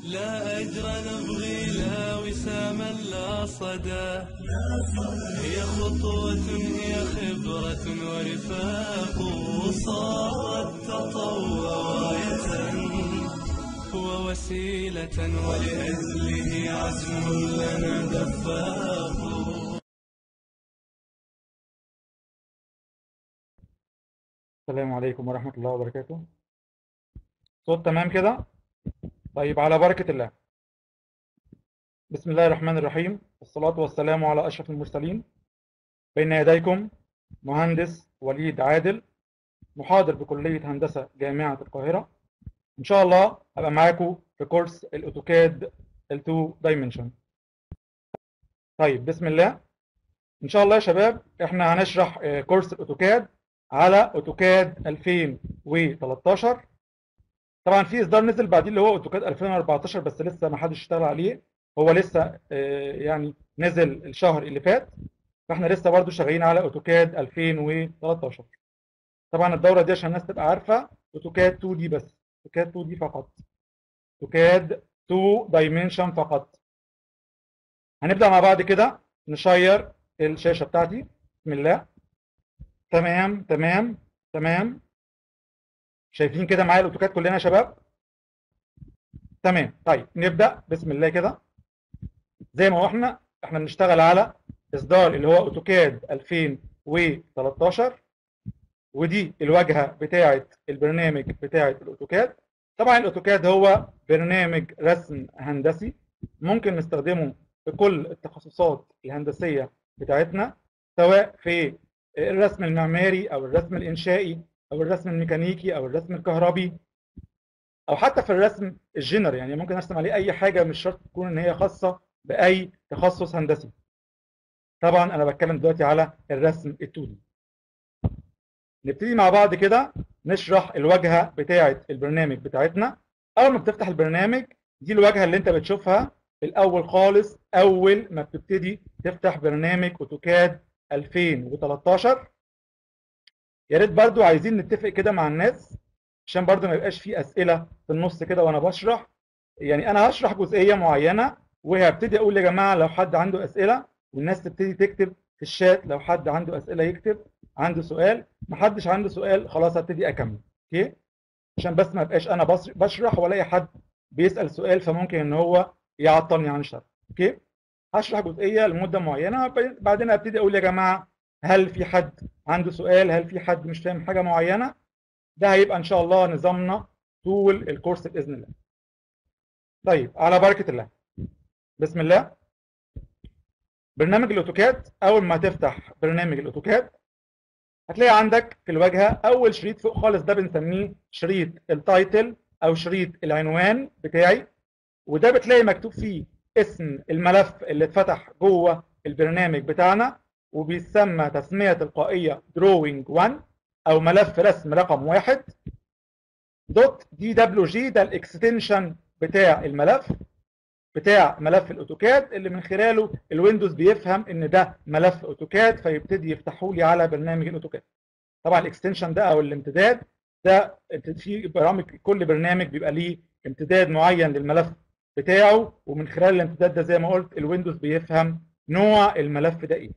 لا أجر نبغي لا وساما لا صدى هي خطوة هي خبرة ورفاق صارت تطوع راية ووسيلة ولأجله عزم لنا دفاق السلام عليكم ورحمة الله وبركاته صوت تمام كده طيب على بركة الله بسم الله الرحمن الرحيم والصلاة والسلام على أشرف المرسلين بين يديكم مهندس وليد عادل محاضر بكلية هندسة جامعة القاهرة إن شاء الله هبقى معاكم في كورس الأوتوكاد ال2 دايمنشن طيب بسم الله إن شاء الله يا شباب إحنا هنشرح آه، كورس الأوتوكاد على أوتوكاد 2013 طبعا في اصدار نزل بعديه اللي هو اوتوكاد 2014 بس لسه ما حدش اشتغل عليه هو لسه آه، يعني نزل الشهر اللي فات فاحنا لسه برضو شغالين على اوتوكاد 2013 طبعا الدوره دي عشان الناس تبقى عارفه اوتوكاد 2 دي بس اوتوكاد 2 دي فقط اوتوكاد 2 دايمنشن فقط هنبدا مع بعض كده نشير الشاشه بتاعتي بسم الله تمام تمام تمام شايفين كده معايا الاوتوكاد كلنا يا شباب تمام طيب نبدا بسم الله كده زي ما هو احنا احنا بنشتغل على اصدار اللي هو اوتوكاد 2013 ودي الواجهه بتاعه البرنامج بتاعه الاوتوكاد طبعا الاوتوكاد هو برنامج رسم هندسي ممكن نستخدمه في كل التخصصات الهندسيه بتاعتنا سواء في الرسم المعماري او الرسم الانشائي او الرسم الميكانيكي او الرسم الكهربي او حتى في الرسم الجنرال يعني ممكن ارسم عليه اي حاجه مش شرط تكون ان هي خاصه باي تخصص هندسي طبعا انا بتكلم دلوقتي على الرسم ال2 دي نبتدي مع بعض كده نشرح الواجهه بتاعه البرنامج بتاعتنا اول ما بتفتح البرنامج دي الواجهه اللي انت بتشوفها في الاول خالص اول ما بتبتدي تفتح برنامج اوتوكاد 2013 يا ريت برضو عايزين نتفق كده مع الناس عشان برضو ما يبقاش في اسئله في النص كده وانا بشرح يعني انا هشرح جزئيه معينه وهبتدي اقول يا جماعه لو حد عنده اسئله والناس تبتدي تكتب في الشات لو حد عنده اسئله يكتب عنده سؤال ما حدش عنده سؤال خلاص هبتدي اكمل اوكي عشان بس ما يبقاش انا بص- بشرح والاقي حد بيسال سؤال فممكن ان هو يعطلني عن الشرح اوكي هشرح جزئيه لمده معينه بعدين ابتدي اقول يا جماعه هل في حد عنده سؤال هل في حد مش فاهم حاجه معينه ده هيبقى ان شاء الله نظامنا طول الكورس باذن الله طيب على بركه الله بسم الله برنامج الاوتوكاد اول ما تفتح برنامج الاوتوكاد هتلاقي عندك في الواجهه اول شريط فوق خالص ده بنسميه شريط التايتل او شريط العنوان بتاعي وده بتلاقي مكتوب فيه اسم الملف اللي اتفتح جوه البرنامج بتاعنا وبيسمى تسمية تلقائية drawing 1 أو ملف رسم رقم واحد دوت دي دبليو جي ده الاكستنشن بتاع الملف بتاع ملف الاوتوكاد اللي من خلاله الويندوز بيفهم ان ده ملف اوتوكاد فيبتدي يفتحوا لي على برنامج الاوتوكاد طبعا الاكستنشن ده او الامتداد ده في برامج كل برنامج بيبقى ليه امتداد معين للملف بتاعه ومن خلال الامتداد ده زي ما قلت الويندوز بيفهم نوع الملف ده ايه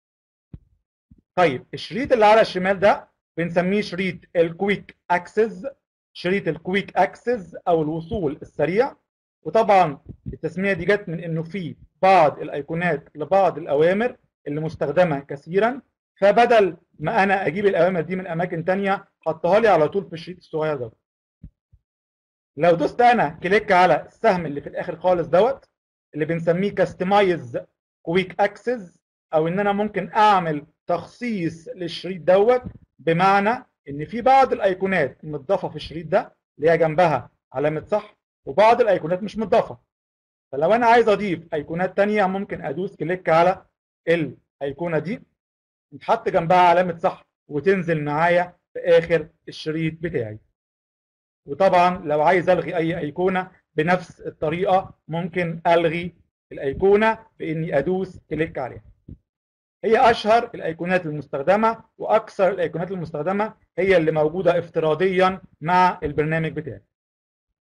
طيب الشريط اللي على الشمال ده بنسميه شريط الكويك اكسس شريط الكويك اكسس او الوصول السريع وطبعا التسميه دي جت من انه في بعض الايقونات لبعض الاوامر اللي مستخدمه كثيرا فبدل ما انا اجيب الاوامر دي من اماكن تانية حطها لي على طول في الشريط الصغير ده لو دوست انا كليك على السهم اللي في الاخر خالص دوت اللي بنسميه كاستمايز كويك اكسس او ان انا ممكن اعمل تخصيص للشريط دوت بمعنى ان في بعض الايقونات متضافه في الشريط ده اللي هي جنبها علامه صح وبعض الايقونات مش متضافه فلو انا عايز اضيف ايقونات تانية ممكن ادوس كليك على الايقونه دي يتحط جنبها علامه صح وتنزل معايا في اخر الشريط بتاعي وطبعا لو عايز الغي اي ايقونه بنفس الطريقه ممكن الغي الايقونه باني ادوس كليك عليها هي اشهر الايقونات المستخدمه واكثر الايقونات المستخدمه هي اللي موجوده افتراضيا مع البرنامج بتاعي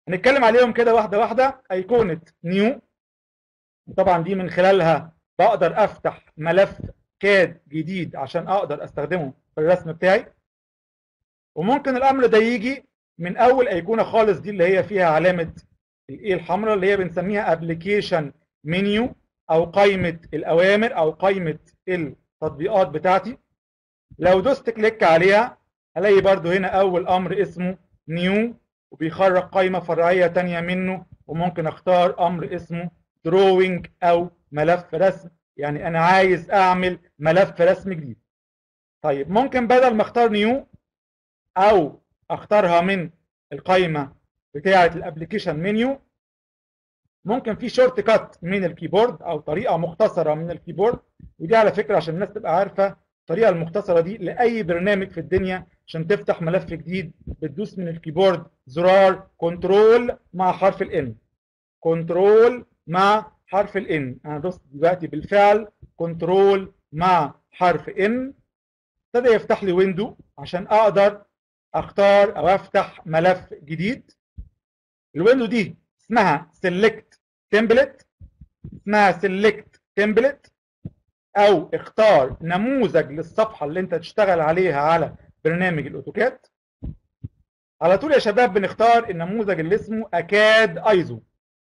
هنتكلم عليهم كده واحده واحده ايقونه نيو طبعا دي من خلالها بقدر افتح ملف كاد جديد عشان اقدر استخدمه في الرسم بتاعي وممكن الامر ده يجي من اول ايقونه خالص دي اللي هي فيها علامه الايه الحمراء اللي هي بنسميها ابلكيشن منيو او قائمه الاوامر او قائمه التطبيقات بتاعتي لو دوست كليك عليها هلاقي برضو هنا اول امر اسمه نيو وبيخرج قائمه فرعيه تانية منه وممكن اختار امر اسمه دروينج او ملف رسم يعني انا عايز اعمل ملف رسم جديد طيب ممكن بدل ما اختار نيو او اختارها من القائمه بتاعه الابلكيشن منيو ممكن في شورت كات من الكيبورد او طريقه مختصره من الكيبورد ودي على فكره عشان الناس تبقى عارفه الطريقه المختصره دي لاي برنامج في الدنيا عشان تفتح ملف جديد بتدوس من الكيبورد زرار كنترول مع حرف الان كنترول مع حرف الان انا دوست دلوقتي بالفعل كنترول مع حرف ان ابتدى يفتح لي ويندو عشان اقدر اختار او افتح ملف جديد الويندو دي اسمها سيلكت تمبلت اسمها سيلكت تمبلت او اختار نموذج للصفحه اللي انت تشتغل عليها على برنامج الاوتوكاد على طول يا شباب بنختار النموذج اللي اسمه اكاد ايزو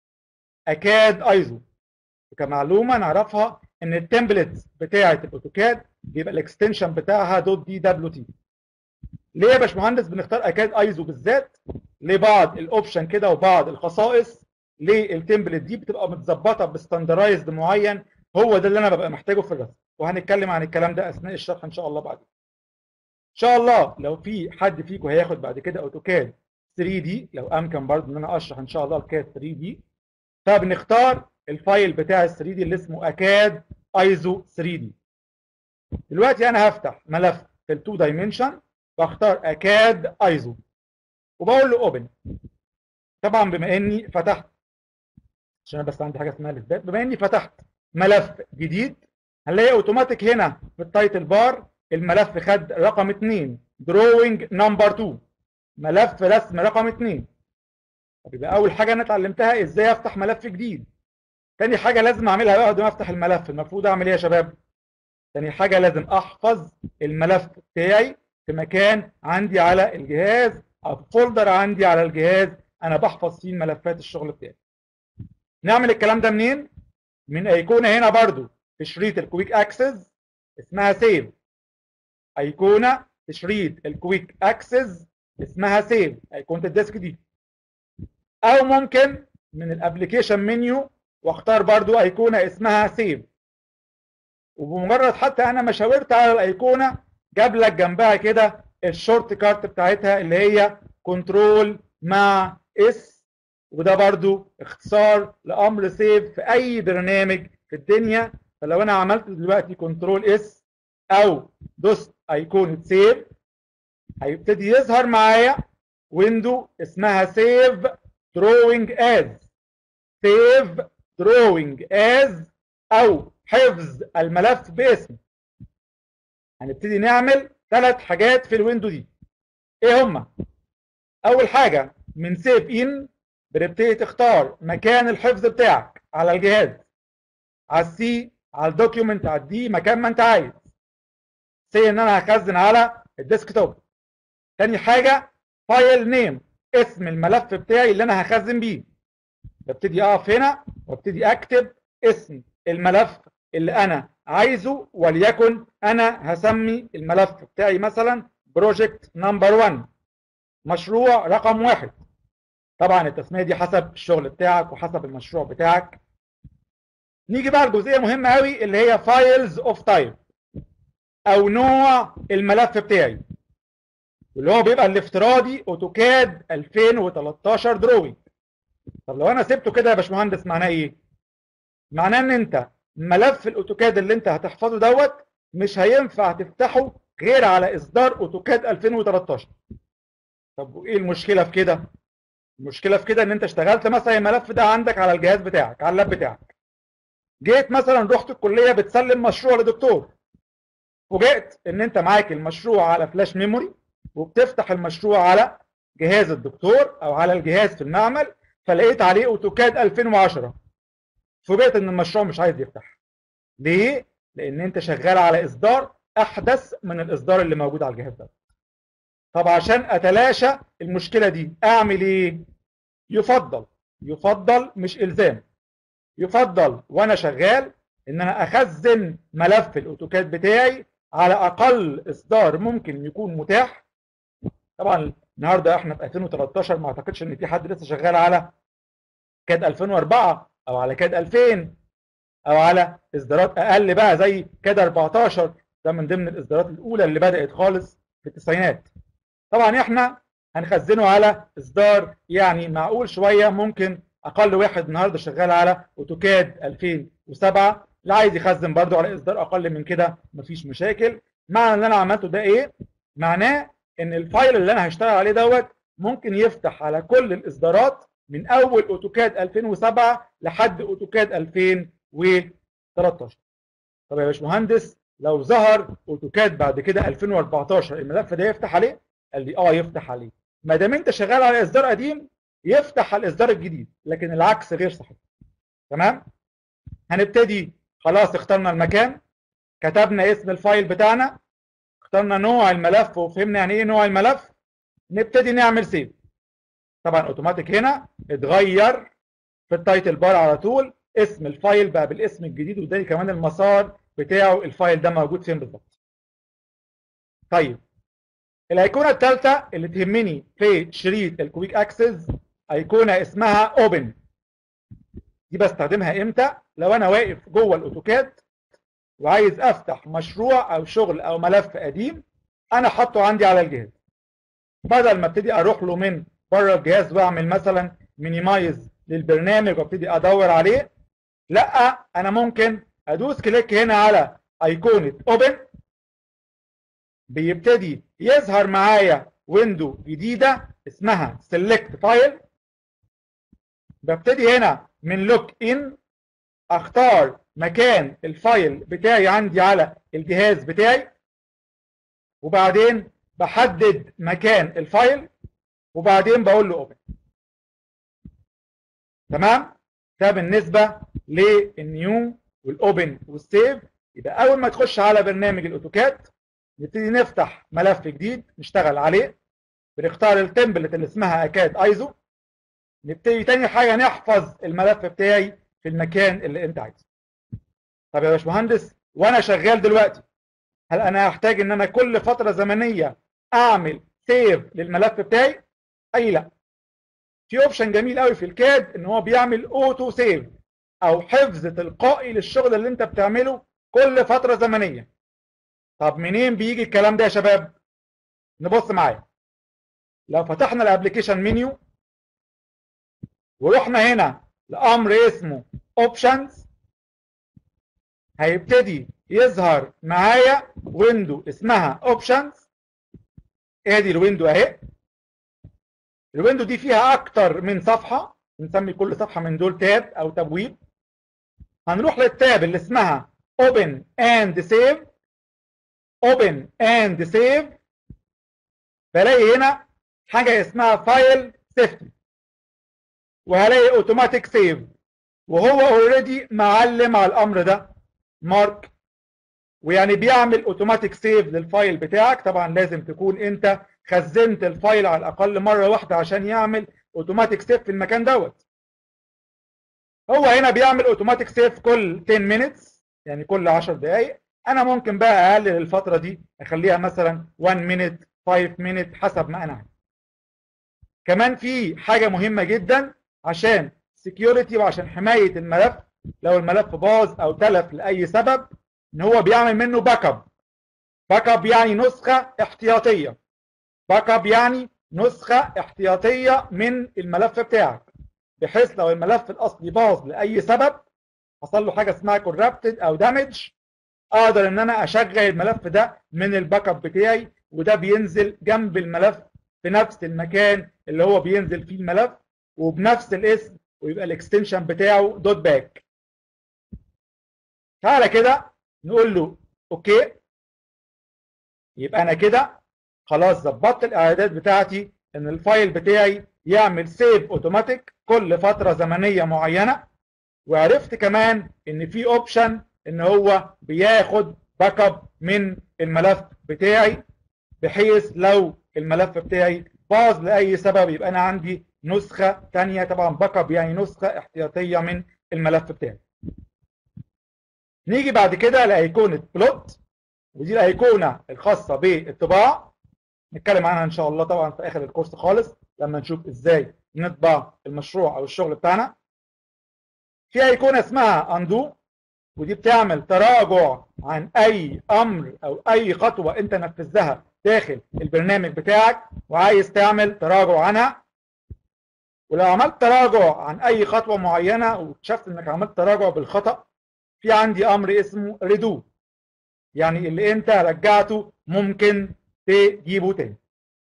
اكاد ايزو وكمعلومه نعرفها ان التمبلت بتاعه الاوتوكاد بيبقى الاكستنشن بتاعها دوت دي دبليو تي ليه يا باشمهندس بنختار اكاد ايزو بالذات لبعض الاوبشن كده وبعض الخصائص للتمبلت دي بتبقى متظبطه بستاندرايزد معين هو ده اللي انا ببقى محتاجه في الرسم وهنتكلم عن الكلام ده اثناء الشرح ان شاء الله بعدين ان شاء الله لو في حد فيكم هياخد بعد كده اوتوكاد 3 دي لو امكن برضه ان انا اشرح ان شاء الله الكاد 3 دي فبنختار الفايل بتاع ال 3 دي اللي اسمه اكاد ايزو 3 دي دلوقتي انا هفتح ملف في ال 2 دايمنشن واختار اكاد ايزو وبقول له اوبن طبعا بما اني فتحت عشان انا بس عندي حاجه اسمها الاثبات بما اني فتحت ملف جديد هنلاقي اوتوماتيك هنا في التايتل بار الملف خد رقم 2 دروينج نمبر 2 ملف رسم رقم 2 طب يبقى اول حاجه انا اتعلمتها ازاي افتح ملف جديد تاني حاجه لازم اعملها بعد ما افتح الملف المفروض اعمل ايه يا شباب تاني حاجه لازم احفظ الملف بتاعي في مكان عندي على الجهاز او فولدر عندي على الجهاز انا بحفظ فيه ملفات الشغل بتاعي نعمل الكلام ده منين من ايقونه هنا برضو في شريط الكويك اكسس اسمها سيف ايقونه في شريط الكويك اكسس اسمها سيف ايقونه الديسك دي او ممكن من الابلكيشن منيو واختار برضو ايقونه اسمها سيف وبمجرد حتى انا ما شاورت على الايقونه جاب لك جنبها كده الشورت كارت بتاعتها اللي هي كنترول مع اس وده برضو اختصار لامر سيف في اي برنامج في الدنيا فلو انا عملت دلوقتي كنترول اس او دوست ايقونه سيف هيبتدي يظهر معايا ويندو اسمها سيف دروينج از سيف دروينج از او حفظ الملف باسم هنبتدي نعمل ثلاث حاجات في الويندو دي ايه هما اول حاجه من سيف ان بنبتدي تختار مكان الحفظ بتاعك على الجهاز على السي على الدوكيومنت على الدي مكان ما انت عايز سي ان انا هخزن على الديسكتوب تاني حاجه فايل نيم اسم الملف بتاعي اللي انا هخزن بيه ببتدي اقف هنا وابتدي اكتب اسم الملف اللي انا عايزه وليكن انا هسمي الملف بتاعي مثلا بروجكت نمبر 1 مشروع رقم واحد طبعا التسميه دي حسب الشغل بتاعك وحسب المشروع بتاعك نيجي بقى لجزئيه مهمه قوي اللي هي فايلز اوف تايب او نوع الملف بتاعي اللي هو بيبقى الافتراضي اوتوكاد 2013 دروينج طب لو انا سبته كده يا باشمهندس معناه ايه معناه ان انت ملف الاوتوكاد اللي انت هتحفظه دوت مش هينفع تفتحه غير على اصدار اوتوكاد 2013 طب وايه المشكله في كده المشكله في كده ان انت اشتغلت مثلا الملف ده عندك على الجهاز بتاعك على اللاب بتاعك جيت مثلا رحت الكليه بتسلم مشروع لدكتور فوجئت ان انت معاك المشروع على فلاش ميموري وبتفتح المشروع على جهاز الدكتور او على الجهاز في المعمل فلقيت عليه اوتوكاد 2010 فوجئت ان المشروع مش عايز يفتح ليه لان انت شغال على اصدار احدث من الاصدار اللي موجود على الجهاز ده طب عشان اتلاشى المشكله دي اعمل ايه يفضل يفضل مش الزام يفضل وانا شغال ان انا اخزن ملف الاوتوكاد بتاعي على اقل اصدار ممكن يكون متاح طبعا النهارده احنا في 2013 ما اعتقدش ان في حد لسه شغال على كاد 2004 او على كاد 2000 او على اصدارات اقل بقى زي كاد 14 ده من ضمن الاصدارات الاولى اللي بدات خالص في التسعينات طبعا احنا هنخزنه على اصدار يعني معقول شويه ممكن اقل واحد النهارده شغال على اوتوكاد 2007 اللي عايز يخزن برده على اصدار اقل من كده مفيش مشاكل معنى اللي انا عملته ده ايه معناه ان الفايل اللي انا هشتغل عليه دوت ممكن يفتح على كل الاصدارات من اول اوتوكاد 2007 لحد اوتوكاد 2013 طب يا باشمهندس لو ظهر اوتوكاد بعد كده 2014 الملف ده يفتح عليه قال لي اه يفتح عليه ما دام انت شغال على اصدار قديم يفتح على الاصدار الجديد لكن العكس غير صحيح تمام هنبتدي خلاص اخترنا المكان كتبنا اسم الفايل بتاعنا اخترنا نوع الملف وفهمنا يعني ايه نوع الملف نبتدي نعمل سيف طبعا اوتوماتيك هنا اتغير في التايتل بار على طول اسم الفايل بقى بالاسم الجديد وده كمان المسار بتاعه الفايل ده موجود فين بالظبط طيب الايقونه الثالثه اللي تهمني في شريط الكويك اكسس ايقونه اسمها اوبن دي بستخدمها امتى لو انا واقف جوه الاوتوكاد وعايز افتح مشروع او شغل او ملف قديم انا حاطه عندي على الجهاز بدل ما ابتدي اروح له من بره الجهاز واعمل مثلا مينيمايز للبرنامج وابتدي ادور عليه لا انا ممكن ادوس كليك هنا على ايقونه اوبن بيبتدي يظهر معايا ويندو جديده اسمها سيلكت فايل ببتدي هنا من لوك ان اختار مكان الفايل بتاعي عندي على الجهاز بتاعي وبعدين بحدد مكان الفايل وبعدين بقول له اوبن تمام ده بالنسبه للنيو والاوبن والسيف يبقى اول ما تخش على برنامج الاوتوكاد نبتدي نفتح ملف جديد نشتغل عليه بنختار التمبلت اللي اسمها اكاد ايزو نبتدي تاني حاجه نحفظ الملف بتاعي في المكان اللي انت عايزه طب يا باشمهندس وانا شغال دلوقتي هل انا هحتاج ان انا كل فتره زمنيه اعمل سيف للملف بتاعي اي لا في اوبشن جميل قوي في الكاد ان هو بيعمل اوتو سيف او حفظ تلقائي للشغل اللي انت بتعمله كل فتره زمنيه طب منين بيجي الكلام ده يا شباب نبص معايا لو فتحنا الابلكيشن منيو ورحنا هنا لامر اسمه اوبشنز هيبتدي يظهر معايا ويندو اسمها اوبشنز ادي الويندو اهي الويندو دي فيها اكتر من صفحه بنسمي كل صفحه من دول تاب او تبويب هنروح للتاب اللي اسمها open and save open and save بلاقي هنا حاجه اسمها فايل سيفتي وهلاقي اوتوماتيك سيف وهو اوريدي معلم على الامر ده مارك ويعني بيعمل اوتوماتيك سيف للفايل بتاعك طبعا لازم تكون انت خزنت الفايل على الاقل مره واحده عشان يعمل اوتوماتيك سيف في المكان دوت هو هنا بيعمل اوتوماتيك سيف كل 10 مينتس يعني كل 10 دقائق انا ممكن بقى اقلل الفتره دي اخليها مثلا 1 مينت 5 مينت حسب ما انا عايز كمان في حاجه مهمه جدا عشان سكيورتي وعشان حمايه الملف لو الملف باظ او تلف لاي سبب ان هو بيعمل منه باك اب باك اب يعني نسخه احتياطيه باك اب يعني نسخه احتياطيه من الملف بتاعك بحيث لو الملف الاصلي باظ لاي سبب حصل له حاجه اسمها كورابتد او دامج اقدر ان انا اشغل الملف ده من الباك اب بتاعي وده بينزل جنب الملف في نفس المكان اللي هو بينزل فيه الملف وبنفس الاسم ويبقى الاكستنشن بتاعه دوت باك تعالى كده نقول له اوكي يبقى انا كده خلاص ظبطت الاعدادات بتاعتي ان الفايل بتاعي يعمل سيف اوتوماتيك كل فتره زمنيه معينه وعرفت كمان ان في اوبشن ان هو بياخد باك اب من الملف بتاعي بحيث لو الملف بتاعي باظ لاي سبب يبقى انا عندي نسخه ثانيه طبعا باك اب يعني نسخه احتياطيه من الملف بتاعي نيجي بعد كده لايقونه بلوت ودي الايقونه الخاصه بالطباعه نتكلم عنها ان شاء الله طبعا في اخر الكورس خالص لما نشوف ازاي نطبع المشروع او الشغل بتاعنا في ايقونه اسمها اندو ودي بتعمل تراجع عن اي امر او اي خطوه انت نفذتها داخل البرنامج بتاعك وعايز تعمل تراجع عنها ولو عملت تراجع عن اي خطوه معينه واكتشفت انك عملت تراجع بالخطا في عندي امر اسمه ريدو يعني اللي انت رجعته ممكن تجيبه تاني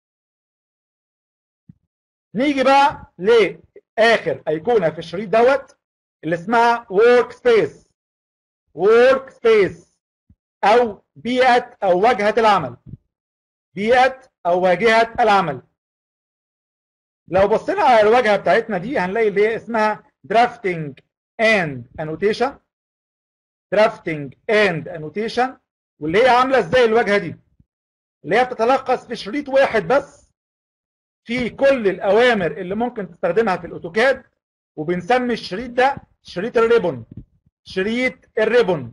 نيجي بقى لاخر ايقونه في الشريط دوت اللي اسمها ورك سبيس ورك سبيس او بيئه او واجهه العمل بيئه او واجهه العمل لو بصينا على الواجهه بتاعتنا دي هنلاقي اللي هي اسمها درافتنج اند انوتيشن درافتنج اند انوتيشن واللي هي عامله ازاي الواجهه دي اللي هي بتتلخص في شريط واحد بس في كل الاوامر اللي ممكن تستخدمها في الاوتوكاد وبنسمي الشريط ده شريط الريبون شريط الريبون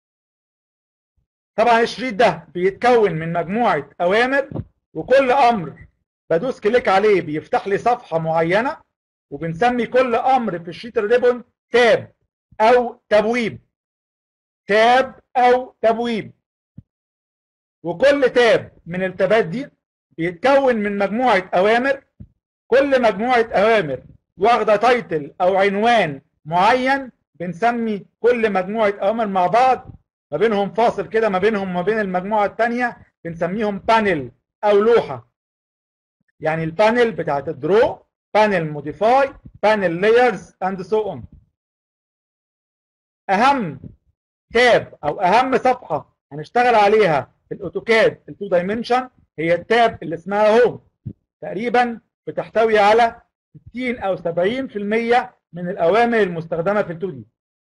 طبعا الشريط ده بيتكون من مجموعه اوامر وكل امر بدوس كليك عليه بيفتح لي صفحه معينه وبنسمي كل امر في شريط الريبون تاب او تبويب تاب او تبويب وكل تاب من التابات دي بيتكون من مجموعة أوامر كل مجموعة أوامر واخدة تايتل أو عنوان معين بنسمي كل مجموعة أوامر مع بعض ما بينهم فاصل كده ما بينهم وما بين المجموعة التانية بنسميهم بانل أو لوحة يعني البانل بتاعت الدرو بانل موديفاي بانل لايرز اند سو اون أهم تاب أو أهم صفحة هنشتغل عليها في الاوتوكاد التو دايمنشن هي التاب اللي اسمها هوم تقريبا بتحتوي على 60 او 70% من الاوامر المستخدمه في ال2 دي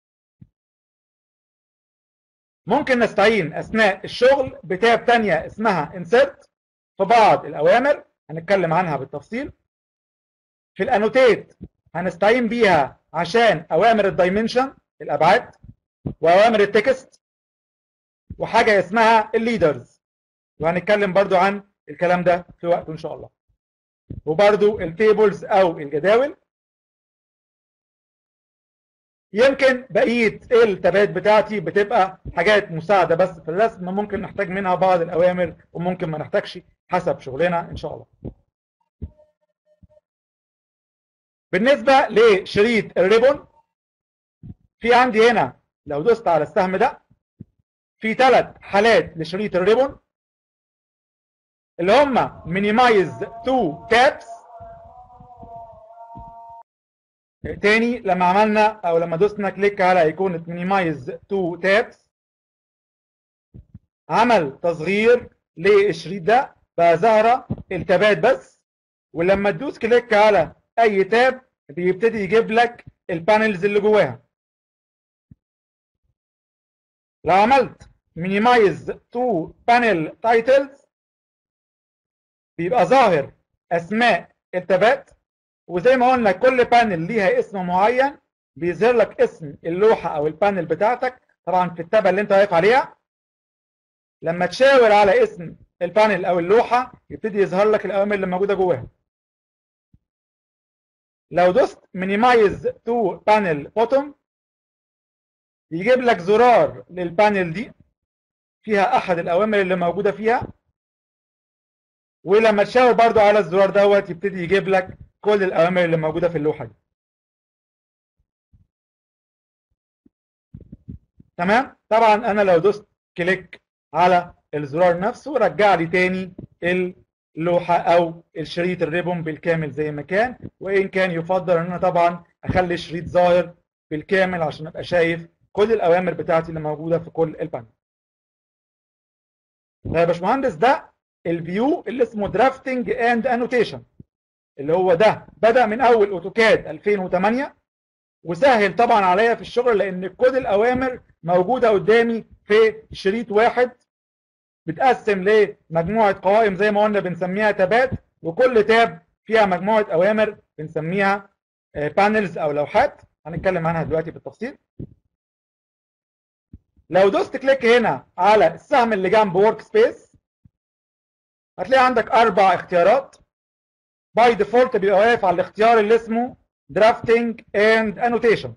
ممكن نستعين اثناء الشغل بتاب تانية اسمها insert في بعض الاوامر هنتكلم عنها بالتفصيل في الانوتيت هنستعين بيها عشان اوامر الدايمنشن الابعاد واوامر التكست وحاجه اسمها الليدرز وهنتكلم برضو عن الكلام ده في وقته ان شاء الله وبرضو التيبلز او الجداول يمكن بقيه التابات بتاعتي بتبقى حاجات مساعده بس في الرسم ممكن نحتاج منها بعض الاوامر وممكن ما نحتاجش حسب شغلنا ان شاء الله بالنسبه لشريط الريبون في عندي هنا لو دوست على السهم ده في ثلاث حالات لشريط الريبون اللي هم minimize to tabs تاني لما عملنا او لما دوسنا كليك على ايقونة minimize to tabs عمل تصغير للشريط ده بقى ظاهرة التابات بس ولما تدوس كليك على اي تاب بيبتدي يجيب لك البانلز اللي جواها لو عملت minimize to panel titles بيبقى ظاهر اسماء التابات وزي ما قلنا كل بانل ليها اسم معين بيظهر لك اسم اللوحه او البانل بتاعتك طبعا في التابه اللي انت واقف عليها لما تشاور على اسم البانل او اللوحه يبتدي يظهر لك الاوامر اللي موجوده جواها لو دوست minimize to panel bottom يجيب لك زرار للبانل دي فيها احد الاوامر اللي موجوده فيها ولما تشاور برضو على الزرار دوت يبتدي يجيب لك كل الاوامر اللي موجوده في اللوحه دي تمام طبعا انا لو دوست كليك على الزرار نفسه رجع لي تاني اللوحه او الشريط الريبون بالكامل زي ما كان وان كان يفضل ان انا طبعا اخلي الشريط ظاهر بالكامل عشان ابقى شايف كل الاوامر بتاعتي اللي موجوده في كل البانل طيب يا باشمهندس ده الفيو اللي اسمه درافتنج اند انوتيشن اللي هو ده بدأ من اول اوتوكاد 2008 وسهل طبعا عليا في الشغل لان كود الاوامر موجوده قدامي في شريط واحد بتقسم لمجموعه قوائم زي ما قلنا بنسميها تابات وكل تاب فيها مجموعه اوامر بنسميها بانلز او لوحات هنتكلم عنها دلوقتي بالتفصيل لو دوست كليك هنا على السهم اللي جنب ورك سبيس هتلاقي عندك اربع اختيارات باي ديفولت بيبقى واقف على الاختيار اللي اسمه درافتنج اند انوتيشن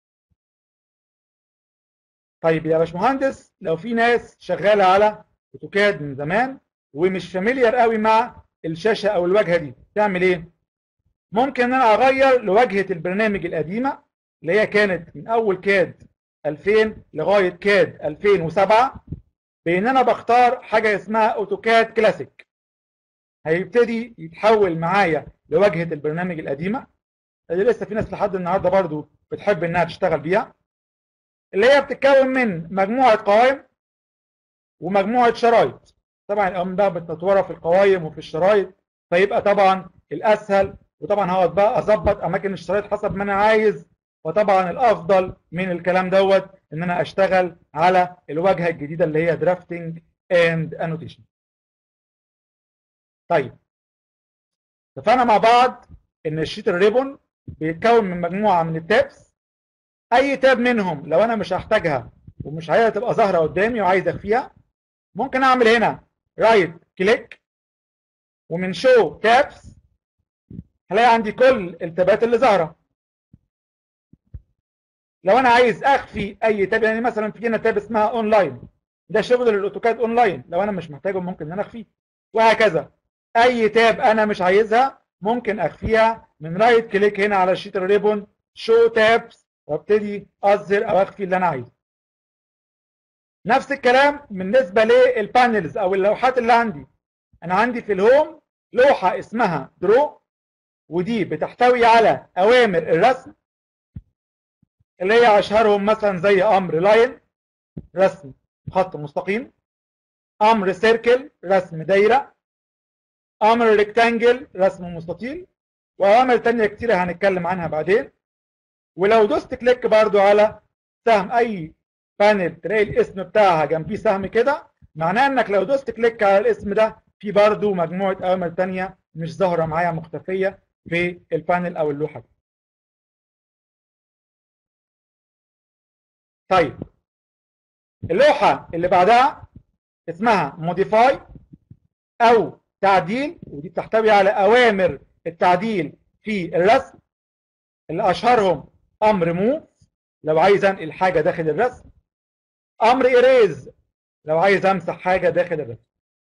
طيب يا باشمهندس لو في ناس شغاله على اوتوكاد من زمان ومش فاميليار قوي مع الشاشه او الواجهه دي تعمل ايه ممكن ان انا اغير لواجهه البرنامج القديمه اللي هي كانت من اول كاد 2000 لغايه كاد 2007 بان انا بختار حاجه اسمها اوتوكاد كلاسيك هيبتدي يتحول معايا لواجهه البرنامج القديمه اللي لسه في ناس لحد النهارده برضو بتحب انها تشتغل بيها اللي هي بتتكون من مجموعه قوائم ومجموعه شرايط طبعا القوائم بقى متنطوره في القوائم وفي الشرايط فيبقى طبعا الاسهل وطبعا هقعد بقى اظبط اماكن الشرايط حسب ما انا عايز وطبعا الافضل من الكلام دوت ان انا اشتغل على الواجهه الجديده اللي هي درافتنج اند انوتيشن طيب اتفقنا مع بعض ان الشيت الريبون بيتكون من مجموعه من التابس اي تاب منهم لو انا مش هحتاجها ومش عايزها تبقى ظاهره قدامي وعايز اخفيها ممكن اعمل هنا رايت كليك ومن شو تابس هلاقي عندي كل التابات اللي ظاهره لو انا عايز اخفي اي تاب يعني مثلا في هنا تاب اسمها اونلاين ده شغل الاوتوكاد اونلاين لو انا مش محتاجه ممكن ان انا اخفيه وهكذا اي تاب انا مش عايزها ممكن اخفيها من رايت كليك هنا على الشيت الريبون شو تابس وابتدي اظهر او اخفي اللي انا عايزه نفس الكلام بالنسبه للبانلز او اللوحات اللي عندي انا عندي في الهوم لوحه اسمها درو ودي بتحتوي على اوامر الرسم اللي هي اشهرهم مثلا زي امر لاين رسم خط مستقيم امر سيركل رسم دايره امر ريكتانجل رسم مستطيل واوامر تانية كتيرة هنتكلم عنها بعدين ولو دوست كليك برضو على سهم اي بانل تلاقي الاسم بتاعها جنبيه سهم كده معناه انك لو دوست كليك على الاسم ده في برضو مجموعة اوامر تانية مش ظاهرة معايا مختفية في البانل او اللوحة دي طيب اللوحة اللي بعدها اسمها موديفاي او تعديل ودي بتحتوي على اوامر التعديل في الرسم اللي اشهرهم امر موف لو عايز انقل حاجه داخل الرسم امر ايريز لو عايز امسح حاجه داخل الرسم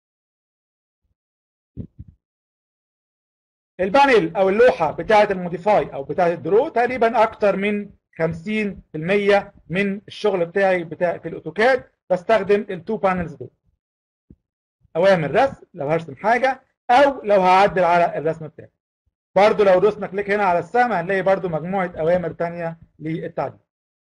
البانل او اللوحه بتاعه الموديفاي او بتاعه الدرو تقريبا اكتر من 50% من الشغل بتاعي بتاع في الاوتوكاد بستخدم التو بانلز دول اوامر رسم لو هرسم حاجه او لو هعدل على الرسم بتاعي برضو لو دوسنا كليك هنا على السهم هنلاقي برضو مجموعه اوامر تانية للتعديل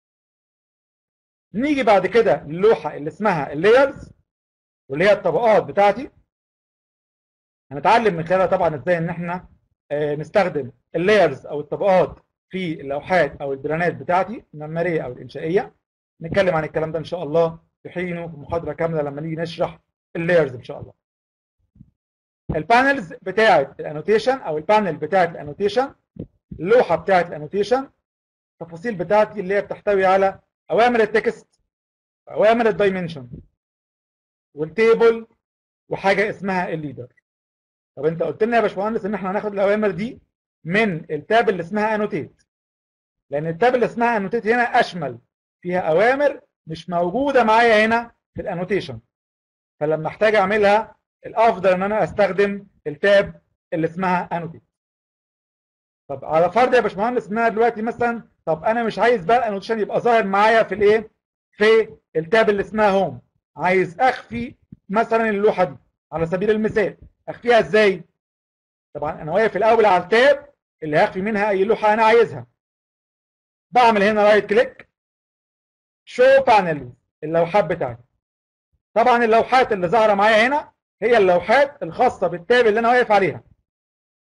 نيجي بعد كده للوحه اللي اسمها اللايرز واللي هي الطبقات بتاعتي هنتعلم من خلالها طبعا ازاي ان احنا آه، نستخدم اللايرز او الطبقات في اللوحات او البلانات بتاعتي المعماريه او الانشائيه نتكلم عن الكلام ده ان شاء الله في حينه في محاضره كامله لما نيجي نشرح اللايرز ان شاء الله البانلز بتاعه الانوتيشن او البانل بتاعه الانوتيشن اللوحه بتاعه الانوتيشن التفاصيل بتاعتي اللي هي بتحتوي على اوامر التكست اوامر الدايمنشن والتيبل وحاجه اسمها الليدر طب انت قلت لنا يا باشمهندس ان احنا هناخد الاوامر دي من التاب اللي اسمها انوتيت لان التاب اللي اسمها انوتيت هنا اشمل فيها اوامر مش موجوده معايا هنا في الانوتيشن فلما احتاج اعملها الافضل ان انا استخدم التاب اللي اسمها انوتيت طب على فرض يا باشمهندس ان انا دلوقتي مثلا طب انا مش عايز بقى الانوتيشن يبقى ظاهر معايا في الايه في التاب اللي اسمها هوم عايز اخفي مثلا اللوحه دي على سبيل المثال اخفيها ازاي طبعا انا واقف الاول على التاب اللي هخفي منها اي لوحه انا عايزها بعمل هنا رايت كليك شو بانل اللوحات بتاعتي طبعا اللوحات اللي ظاهره معايا هنا هي اللوحات الخاصه بالتاب اللي انا واقف عليها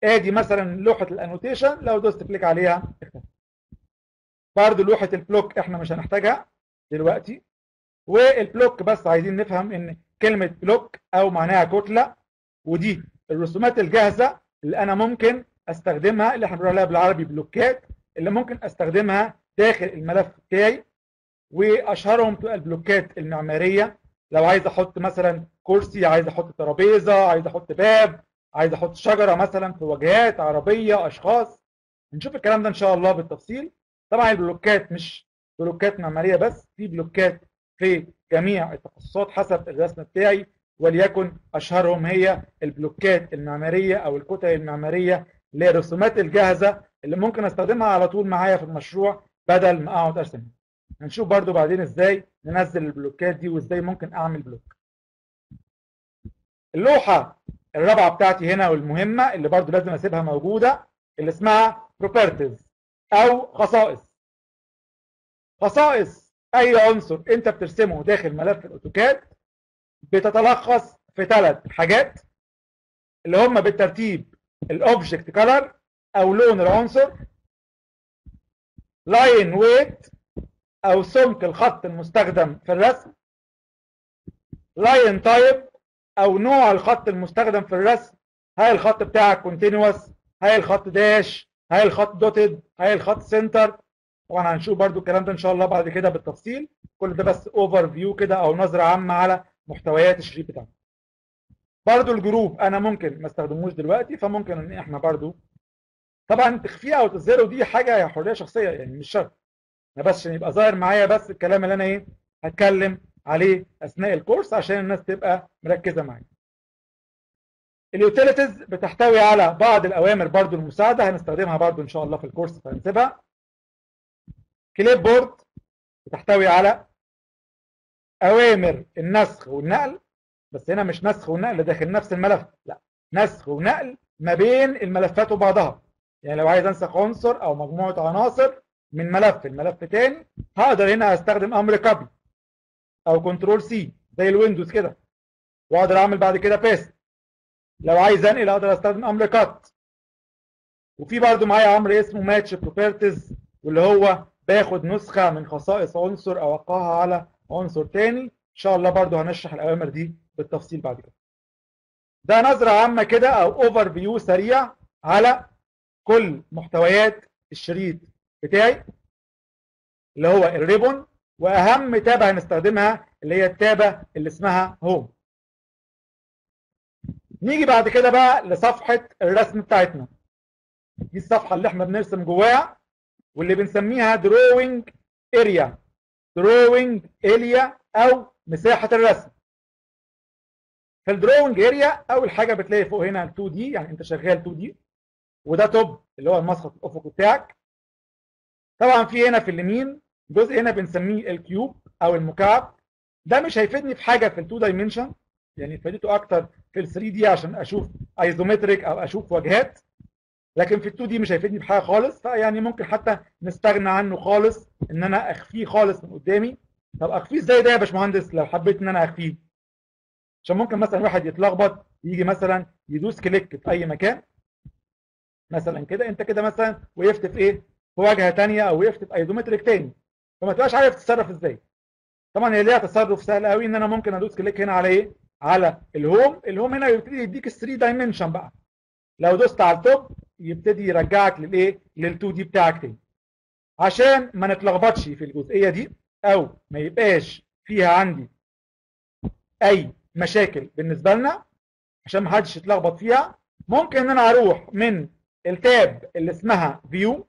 ادي مثلا لوحه الانوتيشن لو دوست كليك عليها اختفت برضو لوحه البلوك احنا مش هنحتاجها دلوقتي والبلوك بس عايزين نفهم ان كلمه بلوك او معناها كتله ودي الرسومات الجاهزه اللي انا ممكن استخدمها اللي احنا بنقول عليها بالعربي بلوكات اللي ممكن استخدمها داخل الملف بتاعي واشهرهم تبقى البلوكات المعماريه لو عايز احط مثلا كرسي عايز احط ترابيزه عايز احط باب عايز احط شجره مثلا في واجهات عربيه اشخاص نشوف الكلام ده ان شاء الله بالتفصيل طبعا البلوكات مش بلوكات معماريه بس في بلوكات في جميع التخصصات حسب الرسم بتاعي وليكن اشهرهم هي البلوكات المعماريه او الكتل المعماريه اللي هي الرسومات الجاهزه اللي ممكن استخدمها على طول معايا في المشروع بدل ما اقعد ارسم هنشوف برضو بعدين ازاي ننزل البلوكات دي وازاي ممكن اعمل بلوك اللوحه الرابعه بتاعتي هنا والمهمه اللي برضو لازم اسيبها موجوده اللي اسمها properties او خصائص خصائص اي عنصر انت بترسمه داخل ملف الاوتوكاد بتتلخص في ثلاث حاجات اللي هم بالترتيب الاوبجكت كلر او لون العنصر لاين ويت او سمك الخط المستخدم في الرسم لاين تايب او نوع الخط المستخدم في الرسم هل الخط بتاعك كونتينوس هل الخط داش هل الخط دوتد هل الخط سنتر طبعا هنشوف برضو الكلام ده ان شاء الله بعد كده بالتفصيل كل ده بس اوفر فيو كده او نظره عامه على محتويات الشريط بتاعنا برضو الجروب انا ممكن ما استخدموش دلوقتي فممكن ان احنا برضو طبعا تخفيه او تظهره دي حاجه حريه شخصيه يعني مش شرط انا بس عشان يبقى ظاهر معايا بس الكلام اللي انا ايه هتكلم عليه اثناء الكورس عشان الناس تبقى مركزه معايا اليوتيليتيز بتحتوي على بعض الاوامر برضو المساعده هنستخدمها برضو ان شاء الله في الكورس فهنسيبها كليب بورد بتحتوي على اوامر النسخ والنقل بس هنا مش نسخ ونقل داخل نفس الملف لا نسخ ونقل ما بين الملفات وبعضها يعني لو عايز انسخ عنصر او مجموعه عناصر من ملف لملف تاني هقدر هنا استخدم امر كوبي او كنترول سي زي الويندوز كده واقدر اعمل بعد كده بيست لو عايز انقل اقدر استخدم امر كات وفي برضو معايا امر اسمه ماتش بروبرتيز واللي هو باخد نسخه من خصائص عنصر اوقعها على عنصر تاني ان شاء الله برضو هنشرح الاوامر دي بالتفصيل بعد كده ده نظره عامه كده او اوفر فيو سريع على كل محتويات الشريط بتاعي اللي هو الريبون واهم تابه هنستخدمها اللي هي التابه اللي اسمها هوم نيجي بعد كده بقى لصفحه الرسم بتاعتنا دي الصفحه اللي احنا بنرسم جواها واللي بنسميها دروينج اريا دروينج اريا او مساحه الرسم في الدروينج اريا اول حاجه بتلاقي فوق هنا 2 دي يعني انت شغال 2 دي وده توب اللي هو المسقط الافقي بتاعك طبعا في هنا في اليمين جزء هنا بنسميه الكيوب او المكعب ده مش هيفيدني في حاجه في ال2 دايمنشن يعني فائدته اكتر في ال 3 دي عشان اشوف ايزومتريك او اشوف واجهات لكن في ال2 دي مش هيفيدني بحاجه خالص فيعني ممكن حتى نستغنى عنه خالص ان انا اخفيه خالص من قدامي طب اخفيه ازاي ده يا باشمهندس لو حبيت ان انا اخفيه عشان ممكن مثلا واحد يتلخبط يجي مثلا يدوس كليك في اي مكان مثلا كده انت كده مثلا وقفت في ايه في واجهه ثانيه او وقفت في ايزومتريك ثاني فما تبقاش عارف تتصرف ازاي طبعا هي ليها تصرف سهل قوي ان انا ممكن ادوس كليك هنا على ايه على الهوم الهوم هنا يبتدي يديك ال 3 دايمنشن بقى لو دوست على التوب يبتدي يرجعك للايه لل2 دي بتاعك تاني عشان ما نتلخبطش في الجزئيه دي او ما يبقاش فيها عندي اي مشاكل بالنسبه لنا عشان ما حدش يتلخبط فيها ممكن ان انا اروح من التاب اللي اسمها فيو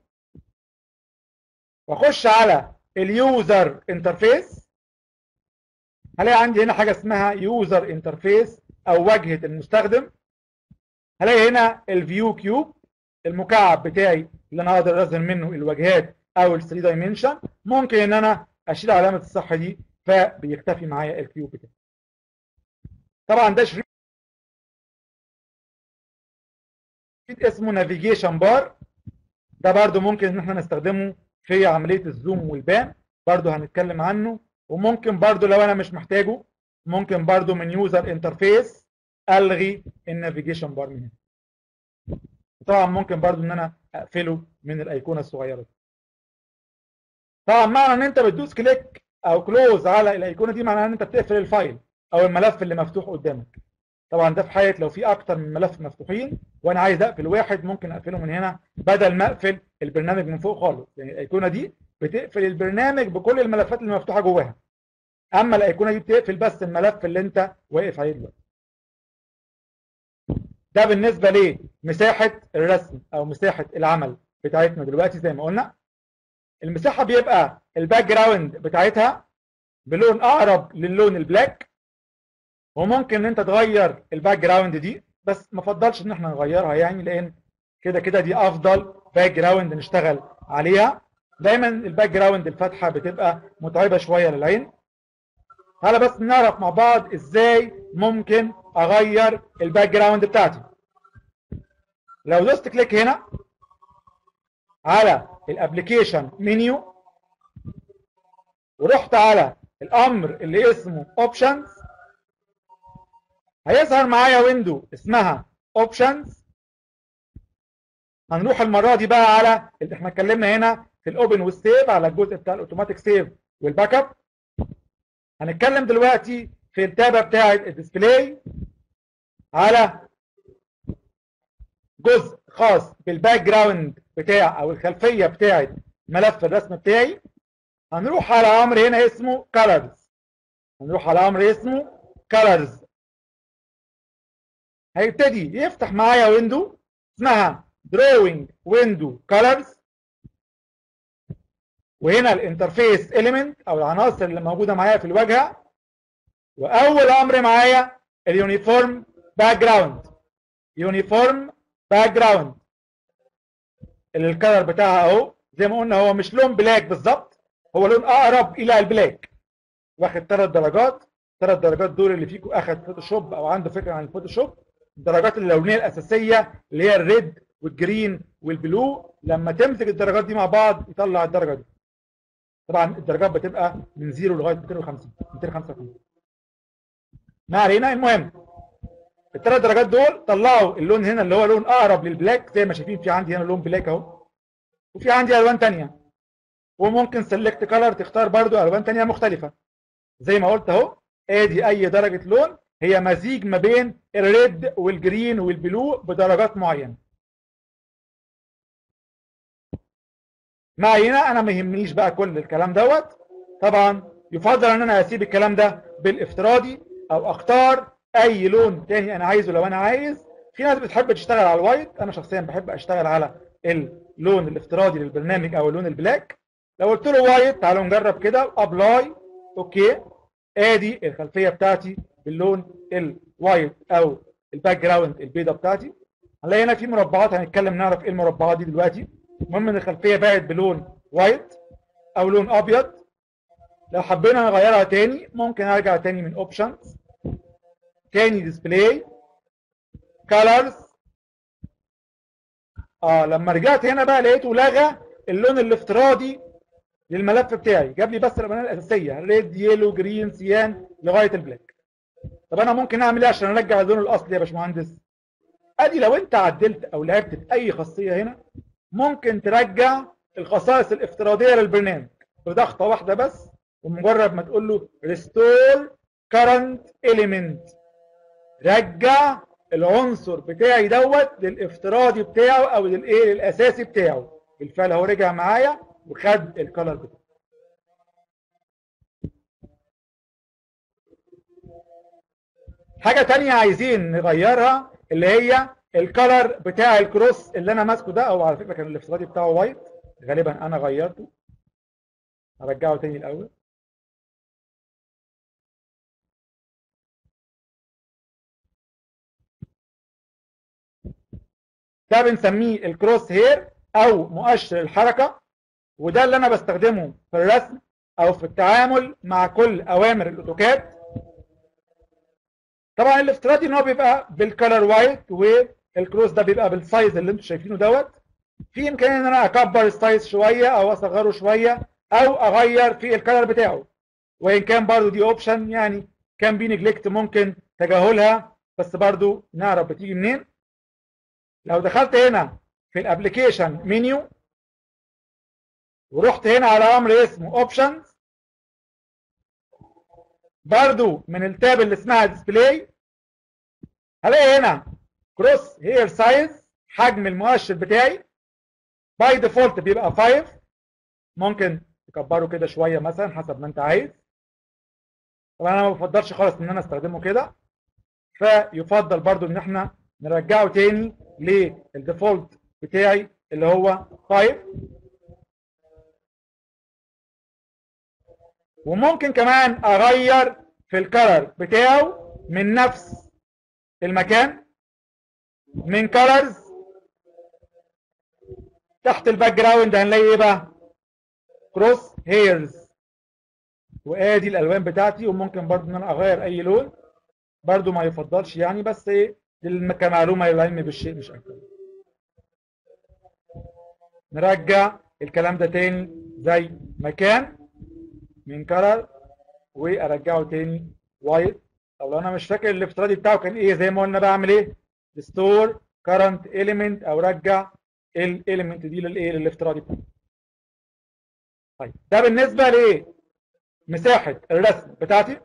واخش على اليوزر انترفيس هلاقي عندي هنا حاجه اسمها يوزر انترفيس او واجهه المستخدم هلاقي هنا الفيو كيوب المكعب بتاعي اللي انا اقدر ارسم منه الواجهات او ال 3 دايمنشن ممكن ان انا اشيل علامه الصح دي فبيختفي معايا الكيوب بتاعي طبعا ده شريط اسمه نافيجيشن بار ده برضو ممكن ان احنا نستخدمه في عمليه الزوم والبان برضو هنتكلم عنه وممكن برضو لو انا مش محتاجه ممكن برضو من يوزر انترفيس الغي النافيجيشن بار من هنا طبعا ممكن برضو ان انا اقفله من الايقونه الصغيره دي طبعا معنى ان انت بتدوس كليك او كلوز على الايقونه دي معناها ان انت بتقفل الفايل او الملف اللي مفتوح قدامك طبعا ده في حاله لو في اكتر من ملف مفتوحين وانا عايز اقفل واحد ممكن اقفله من هنا بدل ما اقفل البرنامج من فوق خالص يعني الايقونه دي بتقفل البرنامج بكل الملفات اللي مفتوحه جواها اما الايقونه دي بتقفل بس الملف اللي انت واقف عليه دلوقتي ده بالنسبه لمساحه الرسم او مساحه العمل بتاعتنا دلوقتي زي ما قلنا المساحه بيبقى الباك جراوند بتاعتها بلون اقرب للون البلاك وممكن ان انت تغير الباك جراوند دي بس ما افضلش ان احنا نغيرها يعني لان كده كده دي افضل باك جراوند نشتغل عليها دايما الباك جراوند الفاتحه بتبقى متعبه شويه للعين تعالى بس نعرف مع بعض ازاي ممكن اغير الباك جراوند بتاعتي لو دوست كليك هنا على الابلكيشن منيو ورحت على الامر اللي اسمه اوبشنز هيظهر معايا ويندو اسمها اوبشنز هنروح المره دي بقى على اللي احنا اتكلمنا هنا في الاوبن والسيف على الجزء بتاع الاوتوماتيك سيف والباك اب هنتكلم دلوقتي في التابه بتاعه الديسبلاي على جزء خاص بالباك جراوند بتاع او الخلفيه بتاعه ملف الرسم بتاعي هنروح على امر هنا اسمه colors هنروح على امر اسمه colors هيبتدي يفتح معايا ويندو اسمها drawing window colors وهنا الانترفيس element او العناصر اللي موجوده معايا في الواجهه واول امر معايا اليونيفورم باك جراوند يونيفورم باك جراوند الكلر بتاعها اهو زي ما قلنا هو مش لون بلاك بالظبط هو لون اقرب الى البلاك واخد ثلاث درجات ثلاث درجات دول اللي فيكم اخد فوتوشوب او عنده فكره عن الفوتوشوب الدرجات اللونيه الاساسيه اللي هي الريد والجرين والبلو لما تمسك الدرجات دي مع بعض يطلع الدرجه دي طبعا الدرجات بتبقى من 0 لغايه 250 255 ما علينا المهم الثلاث درجات دول طلعوا اللون هنا اللي هو لون اقرب للبلاك زي ما شايفين في عندي هنا لون بلاك اهو وفي عندي الوان ثانيه وممكن سيلكت كلر تختار برضو الوان ثانيه مختلفه زي ما قلت اهو ادي اي درجه لون هي مزيج ما بين الريد والجرين والبلو بدرجات معينه ما هنا انا ما يهمنيش بقى كل الكلام دوت طبعا يفضل ان انا اسيب الكلام ده بالافتراضي او اختار اي لون تاني انا عايزه لو انا عايز في ناس بتحب تشتغل على الوايت انا شخصيا بحب اشتغل على اللون الافتراضي للبرنامج او اللون البلاك لو قلت له وايت تعالوا نجرب كده ابلاي اوكي ادي الخلفيه بتاعتي باللون الوايت او الباك جراوند البيضه بتاعتي هنلاقي هنا في مربعات هنتكلم نعرف ايه المربعات دي دلوقتي المهم ان الخلفيه بقت بلون وايت او لون ابيض لو حبينا نغيرها تاني ممكن ارجع تاني من اوبشنز تاني ديسبلاي كالرز اه لما رجعت هنا بقى لقيته لغى اللون الافتراضي للملف بتاعي جاب لي بس الالوان الاساسيه ريد يلو جرين سيان لغايه البلاك طب انا ممكن اعمل ايه عشان ارجع اللون الاصلي يا باشمهندس ادي لو انت عدلت او لعبت في اي خاصيه هنا ممكن ترجع الخصائص الافتراضيه للبرنامج بضغطه واحده بس ومجرد ما تقول له restore current element رجع العنصر بتاعي دوت للافتراضي بتاعه او للايه للاساسي بتاعه بالفعل هو رجع معايا وخد الكلر بتاعه حاجه تانية عايزين نغيرها اللي هي الكلر بتاع الكروس اللي انا ماسكه ده او على فكره كان الافتراضي بتاعه وايت غالبا انا غيرته هرجعه تاني الاول ده بنسميه الكروس هير او مؤشر الحركه وده اللي انا بستخدمه في الرسم او في التعامل مع كل اوامر الاوتوكاد طبعا الافتراضي ان هو بيبقى بالكلر وايت والكروس ده بيبقى بالسايز اللي انتم شايفينه دوت في امكانيه ان انا اكبر السايز شويه او اصغره شويه او اغير في الكلر بتاعه وان كان برضو دي اوبشن يعني كان بي نجلكت ممكن تجاهلها بس برضو نعرف بتيجي منين لو دخلت هنا في الابلكيشن منيو ورحت هنا على امر اسمه اوبشنز برضو من التاب اللي اسمها ديسبلاي هلاقي هنا كروس هير سايز حجم المؤشر بتاعي باي ديفولت بيبقى 5 ممكن تكبره كده شويه مثلا حسب ما انت عايز طبعا انا ما بفضلش خالص ان انا استخدمه كده فيفضل برضو ان احنا نرجعه تاني للديفولت بتاعي اللي هو 5 وممكن كمان اغير في الكلر بتاعه من نفس المكان من كلرز تحت الباك جراوند هنلاقي ايه بقى كروس هيرز وادي الالوان بتاعتي وممكن برضو ان انا اغير اي لون برضو ما يفضلش يعني بس ايه كمعلومه للعلم بالشيء مش اكتر نرجع الكلام ده تاني زي ما كان من كلر وارجعه تاني وايت او لو انا مش فاكر الافتراضي بتاعه كان ايه زي ما قلنا بعمل ايه ستور كرنت اليمنت او رجع الاليمنت دي للايه للافتراضي بتاعه طيب ده بالنسبه لايه مساحه الرسم بتاعتي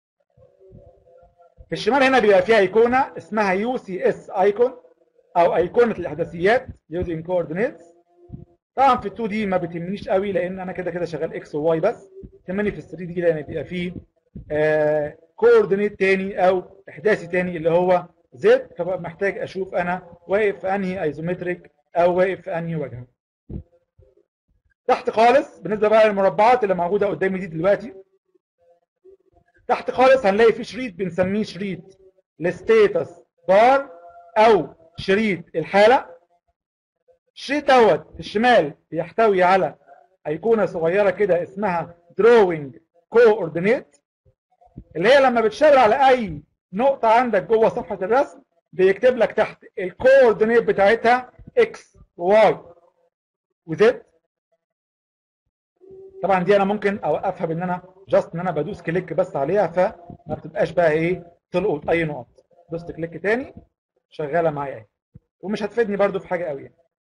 في الشمال هنا بيبقى فيها ايقونه اسمها يو سي اس ايكون او ايقونه الاحداثيات يوزنج كوردينيتس طبعا في ال 2 دي ما بتهمنيش قوي لان انا كده كده شغال اكس وواي بس تهمني في ال 3 دي لان بيبقى فيه آه كوردينيت تاني او احداثي تاني اللي هو زد فبقى محتاج اشوف انا واقف في انهي ايزومتريك او واقف في انهي وجهه تحت خالص بالنسبه بقى للمربعات اللي موجوده قدامي دي دلوقتي تحت خالص هنلاقي في شريط بنسميه شريط الستيتس بار او شريط الحاله الشريط دوت في الشمال بيحتوي على ايقونه صغيره كده اسمها drawing coordinate اللي هي لما بتشاور على اي نقطه عندك جوه صفحه الرسم بيكتب لك تحت الكوردينيت بتاعتها اكس وواي وزد طبعا دي انا ممكن اوقفها بان انا جاست ان انا بدوس كليك بس عليها فما بتبقاش بقى ايه تلقط اي نقط دوست كليك تاني شغاله معايا اهي ومش هتفيدني برده في حاجه قوي يعني.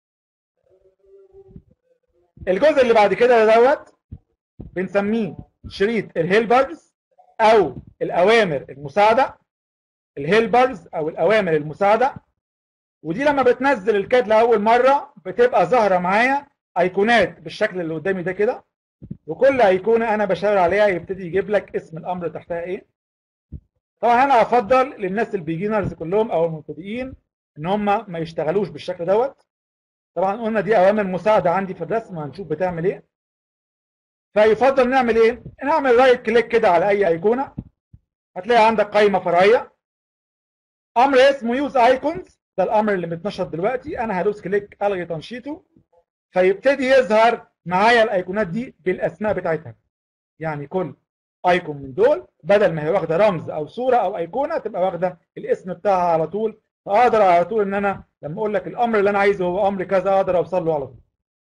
الجزء اللي بعد كده دوت بنسميه شريط الهيلبرز او الاوامر المساعده الهيلبرز او الاوامر المساعده ودي لما بتنزل الكاد لاول مره بتبقى ظاهره معايا ايقونات بالشكل اللي قدامي ده كده وكل ايقونه انا بشاور عليها يبتدي يجيب لك اسم الامر تحتها ايه طبعا انا افضل للناس البيجينرز كلهم او المبتدئين ان هم ما يشتغلوش بالشكل دوت طبعا قلنا دي اوامر مساعده عندي في الرسم هنشوف بتعمل ايه فيفضل نعمل ايه نعمل رايت كليك كده على اي ايقونه هتلاقي عندك قائمه فرعيه امر اسمه يوز ايكونز ده الامر اللي متنشط دلوقتي انا هدوس كليك الغي تنشيطه فيبتدي يظهر معايا الايقونات دي بالاسماء بتاعتها يعني كل ايكون من دول بدل ما هي واخده رمز او صوره او ايقونه تبقى واخده الاسم بتاعها على طول فاقدر على طول ان انا لما اقول لك الامر اللي انا عايزه هو امر كذا اقدر اوصل له على طول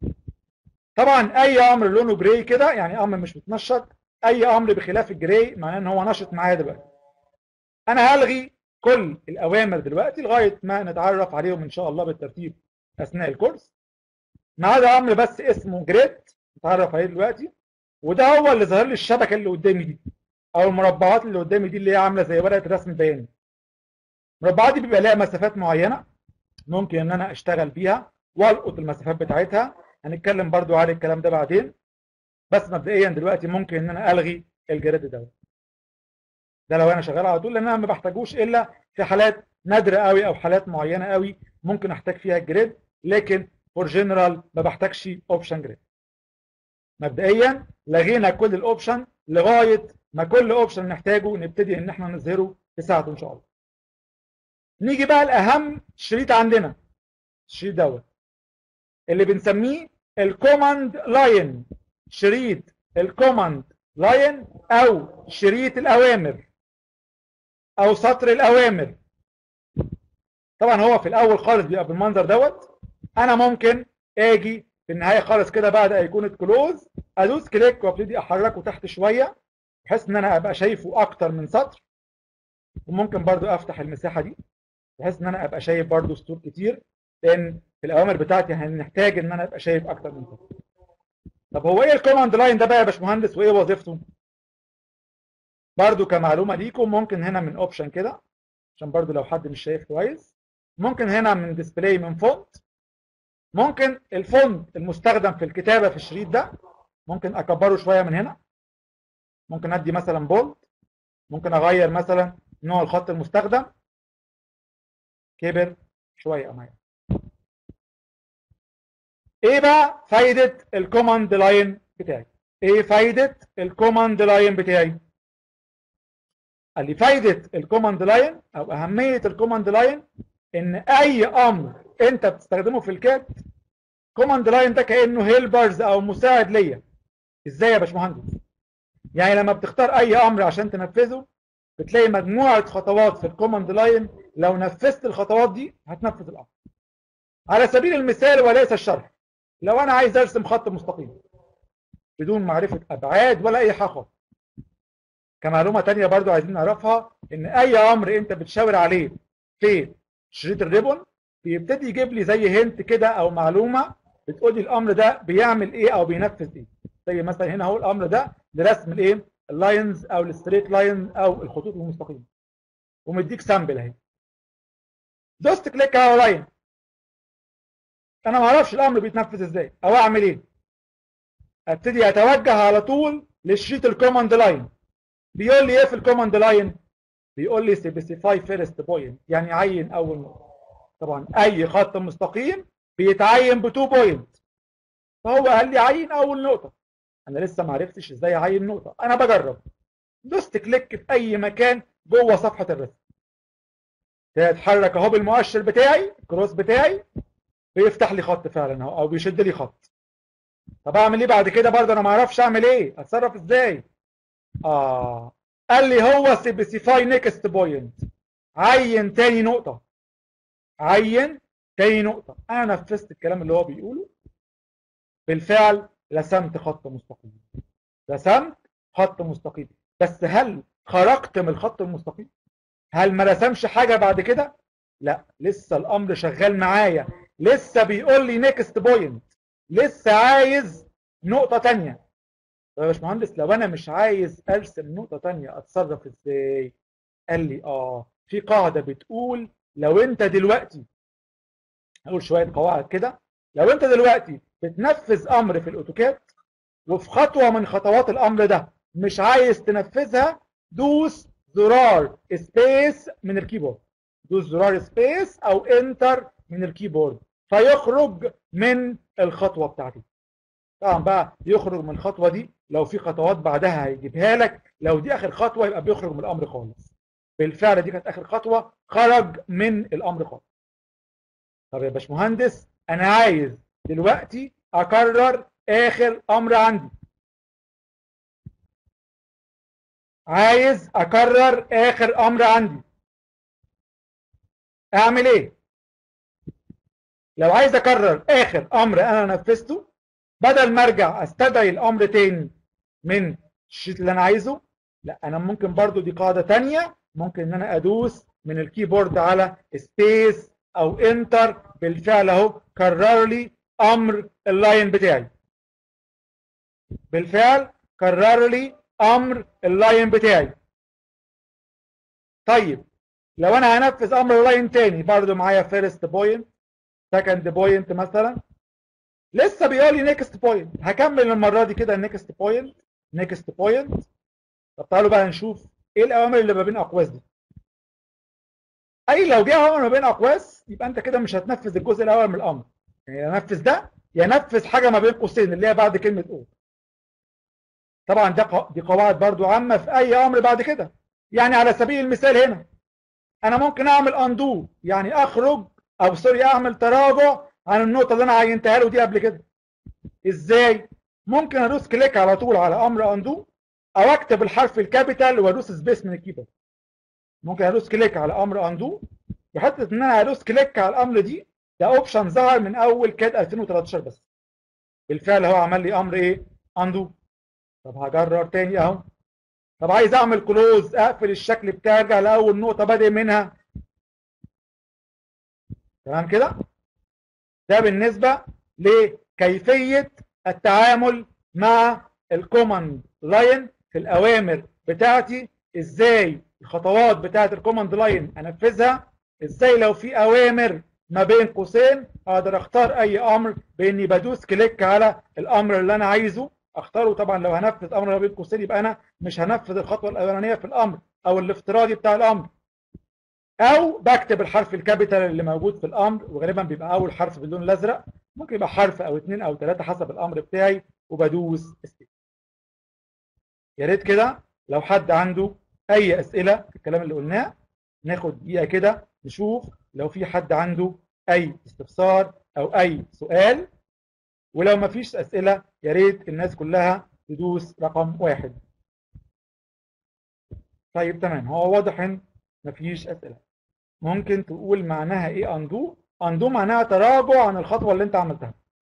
طبعا اي امر لونه جراي كده يعني امر مش متنشط اي امر بخلاف الجراي معناه ان هو نشط معايا دلوقتي انا هلغي كل الاوامر دلوقتي لغايه ما نتعرف عليهم ان شاء الله بالترتيب اثناء الكورس ما عدا امر بس اسمه جريد نتعرف عليه دلوقتي وده هو اللي ظاهر لي الشبكه اللي قدامي دي او المربعات اللي قدامي دي اللي هي عامله زي ورقه الرسم البياني المربعات دي بيبقى لها مسافات معينه ممكن ان انا اشتغل بيها والقط المسافات بتاعتها هنتكلم برضو على الكلام ده بعدين بس مبدئيا دلوقتي ممكن ان انا الغي الجريد دوت ده لو انا شغال على طول لان انا ما بحتاجوش الا في حالات نادره قوي او حالات معينه قوي ممكن احتاج فيها الجريد لكن فور جنرال ما بحتاجش اوبشن جريد مبدئيا لغينا كل الاوبشن لغايه ما كل اوبشن نحتاجه نبتدي ان احنا نظهره في ساعته ان شاء الله نيجي بقى لاهم شريط عندنا الشريط دوت اللي بنسميه الكوماند لاين شريط الكوماند لاين او شريط الاوامر او سطر الاوامر طبعا هو في الاول خالص بيبقى بالمنظر دوت انا ممكن اجي في النهايه خالص كده بعد ايقونه كلوز ادوس كليك وابتدي احركه تحت شويه بحيث ان انا ابقى شايفه اكتر من سطر وممكن برضو افتح المساحه دي بحيث ان انا ابقى شايف برضو سطور كتير لان في الاوامر بتاعتي هنحتاج ان انا ابقى شايف اكتر من كده طب هو ايه الكوماند لاين ده بقى يا باشمهندس وايه وظيفته برضو كمعلومه ليكم ممكن هنا من اوبشن كده عشان برضو لو حد مش شايف كويس ممكن هنا من ديسبلاي من فونت ممكن الفونت المستخدم في الكتابه في الشريط ده ممكن اكبره شويه من هنا ممكن ادي مثلا بولد ممكن اغير مثلا نوع الخط المستخدم كبر شويه معايا ايه بقى فايده الكوماند لاين بتاعي ايه فايده الكوماند لاين بتاعي قال لي فايده الكوماند لاين او اهميه الكوماند لاين ان اي امر انت بتستخدمه في الكاد كوماند لاين ده كانه هيلبرز او مساعد ليا ازاي يا باشمهندس يعني لما بتختار اي امر عشان تنفذه بتلاقي مجموعه خطوات في الكوماند لاين لو نفذت الخطوات دي هتنفذ الامر على سبيل المثال وليس الشرح لو انا عايز ارسم خط مستقيم بدون معرفه ابعاد ولا اي حاجه خالص كمعلومه تانية برضو عايزين نعرفها ان اي امر انت بتشاور عليه في شريط الريبون بيبتدي يجيب لي زي هنت كده او معلومه بتقول لي الامر ده بيعمل ايه او بينفذ ايه زي مثلا هنا اهو الامر ده لرسم الايه اللاينز او الستريت لاين او الخطوط المستقيمه ومديك سامبل اهي دوست كليك على لاين انا ما اعرفش الامر بيتنفذ ازاي او اعمل ايه ابتدي اتوجه على طول للشيت الكوماند لاين بيقول لي ايه في الكوماند لاين بيقول لي سبيسيفاي فيرست بوينت يعني عين اول نقطه طبعا اي خط مستقيم بيتعين ب 2 بوينت فهو قال لي عين اول نقطه انا لسه ما عرفتش ازاي اعين نقطه انا بجرب دوست كليك في اي مكان جوه صفحه الرسم تتحرك اهو بالمؤشر بتاعي الكروس بتاعي بيفتح لي خط فعلا اهو او بيشد لي خط طب اعمل ايه بعد كده برضه انا ما اعرفش اعمل ايه اتصرف ازاي اه قال لي هو سبيسيفاي نيكست بوينت عين تاني نقطه عين تاني نقطه انا نفذت الكلام اللي هو بيقوله بالفعل رسمت خط مستقيم رسمت خط مستقيم بس هل خرجت من الخط المستقيم هل ما رسمش حاجه بعد كده لا لسه الامر شغال معايا لسه بيقول لي نيكست بوينت لسه عايز نقطه تانية طب يا باشمهندس لو انا مش عايز ارسم نقطه تانية اتصرف ازاي قال لي اه في قاعده بتقول لو انت دلوقتي هقول شويه قواعد كده لو انت دلوقتي بتنفذ امر في الاوتوكاد وفي خطوه من خطوات الامر ده مش عايز تنفذها دوس زرار سبيس من الكيبورد دوس زرار سبيس او انتر من الكيبورد فيخرج من الخطوه بتاعتي طبعا بقى يخرج من الخطوه دي لو في خطوات بعدها هيجيبها لك لو دي اخر خطوه يبقى بيخرج من الامر خالص بالفعل دي كانت اخر خطوه خرج من الامر خالص طب يا باشمهندس انا عايز دلوقتي اكرر اخر امر عندي عايز اكرر اخر امر عندي اعمل ايه لو عايز اكرر اخر امر انا نفذته بدل ما ارجع استدعي الامر تاني من الشيت اللي انا عايزه لا انا ممكن برضو دي قاعده تانية ممكن ان انا ادوس من الكيبورد على سبيس او انتر بالفعل اهو كرر لي امر اللاين بتاعي بالفعل كرر لي امر اللاين بتاعي طيب لو انا هنفذ امر اللاين تاني برضو معايا فيرست بوينت سكند بوينت مثلا لسه بيقول لي نيكست بوينت هكمل المره دي كده نيكست بوينت نيكست بوينت طب تعالوا بقى نشوف ايه الاوامر اللي ما بين اقواس دي اي لو جه اوامر ما بين اقواس يبقى انت كده مش هتنفذ الجزء الاول من الامر يعني ينفذ ده ينفذ حاجه ما بين قوسين اللي هي بعد كلمه او طبعا ده دي قواعد برضو عامه في اي امر بعد كده يعني على سبيل المثال هنا انا ممكن اعمل اندو يعني اخرج او سوري اعمل تراجع عن النقطه اللي انا عينتها له دي قبل كده ازاي ممكن ادوس كليك على طول على امر اندو او اكتب الحرف الكابيتال وادوس سبيس من الكيبورد ممكن ادوس كليك على امر اندو وحته ان انا ادوس كليك على الامر دي ده اوبشن ظهر من اول كاد 2013 بس بالفعل هو عمل لي امر ايه اندو طب هجرر تاني اهو طب عايز اعمل كلوز اقفل الشكل بتاعي ارجع لاول نقطه بادئ منها تمام كده ده بالنسبة لكيفية التعامل مع الكوماند لاين في الأوامر بتاعتي ازاي الخطوات بتاعت الكوماند لاين انفذها ازاي لو في اوامر ما بين قوسين اقدر اختار اي امر باني بدوس كليك على الامر اللي انا عايزه اختاره طبعا لو هنفذ امر ما بين قوسين يبقى انا مش هنفذ الخطوه الاولانيه في الامر او الافتراضي بتاع الامر او بكتب الحرف الكابيتال اللي موجود في الامر وغالبا بيبقى اول حرف باللون الازرق ممكن يبقى حرف او اثنين او ثلاثه حسب الامر بتاعي وبدوس اسكيب يا ريت كده لو حد عنده اي اسئله في الكلام اللي قلناه ناخد دقيقه كده نشوف لو في حد عنده اي استفسار او اي سؤال ولو ما فيش اسئله يا ريت الناس كلها تدوس رقم واحد طيب تمام هو واضح ان ما فيش اسئله ممكن تقول معناها ايه اندو اندو معناها تراجع عن الخطوه اللي انت عملتها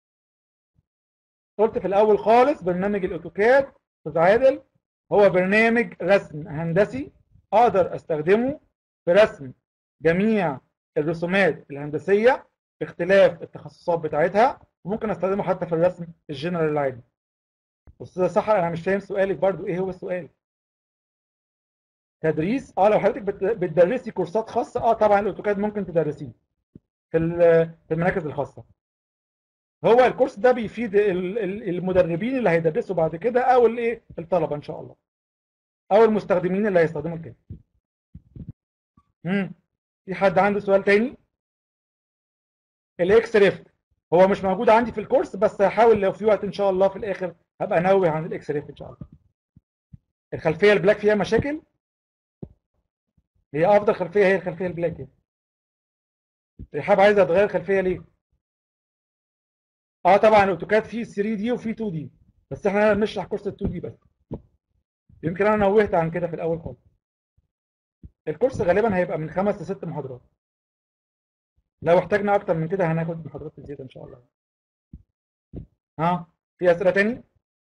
قلت في الاول خالص برنامج الاوتوكاد استاذ عادل هو برنامج رسم هندسي اقدر استخدمه في رسم جميع الرسومات الهندسيه باختلاف التخصصات بتاعتها وممكن استخدمه حتى في الرسم الجنرال العادي استاذه صح انا مش فاهم سؤالك برضو ايه هو السؤال تدريس اه لو حضرتك بت- بتدرسي كورسات خاصه اه طبعا الاوتوكاد ممكن تدرسيه في ال- في المراكز الخاصه هو الكورس ده بيفيد ال- ال- المدربين اللي هيدرسوا بعد كده او الايه الطلبه ان شاء الله او المستخدمين اللي هيستخدموا الكاد امم في حد عنده سؤال تاني الاكس ريفت هو مش موجود عندي في الكورس بس هحاول لو في وقت ان شاء الله في الاخر هبقى انوه عن الاكس ريفت ان شاء الله الخلفيه البلاك فيها مشاكل هي افضل خلفيه هي الخلفيه البلاك يعني. رحاب عايزه تغير الخلفيه ليه اه طبعا الاوتوكاد فيه 3 دي وفيه 2 دي بس احنا بنشرح كورس ال 2 دي بس يمكن انا نوهت عن كده في الاول خالص الكورس غالبا هيبقى من خمس لست محاضرات لو احتاجنا اكتر من كده هناخد محاضرات زياده ان شاء الله ها في اسئله تاني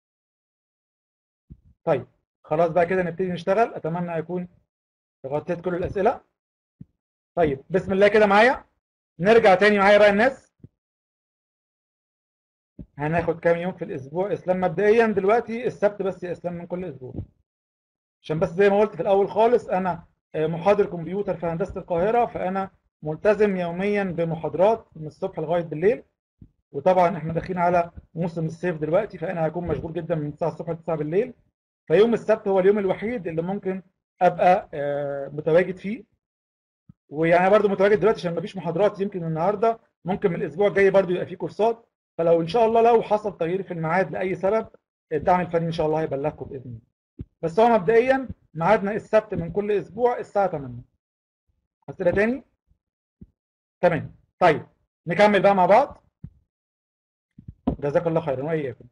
طيب خلاص بقى كده نبتدي نشتغل اتمنى اكون غطيت كل الاسئله طيب بسم الله كده معايا نرجع تاني معايا بقى الناس هناخد كام يوم في الاسبوع اسلام مبدئيا دلوقتي السبت بس يا اسلام من كل اسبوع عشان بس زي ما قلت في الاول خالص انا آه، محاضر كمبيوتر في هندسه القاهره فانا ملتزم يوميا بمحاضرات من الصبح لغايه بالليل وطبعا احنا داخلين على موسم الصيف دلوقتي فانا هكون مشغول جدا من 9 الصبح ل 9 بالليل فيوم السبت هو اليوم الوحيد اللي ممكن ابقى آه، متواجد فيه ويعني برضو متواجد دلوقتي عشان مفيش محاضرات يمكن النهارده ممكن من الاسبوع الجاي برضو يبقى فيه كورسات فلو ان شاء الله لو حصل تغيير في الميعاد لاي سبب الدعم الفني ان شاء الله هيبلغكم باذن الله بس هو مبدئيا ميعادنا السبت من كل اسبوع الساعه 8 اسئله تاني تمام طيب نكمل بقى مع بعض جزاك الله خيرا واياكم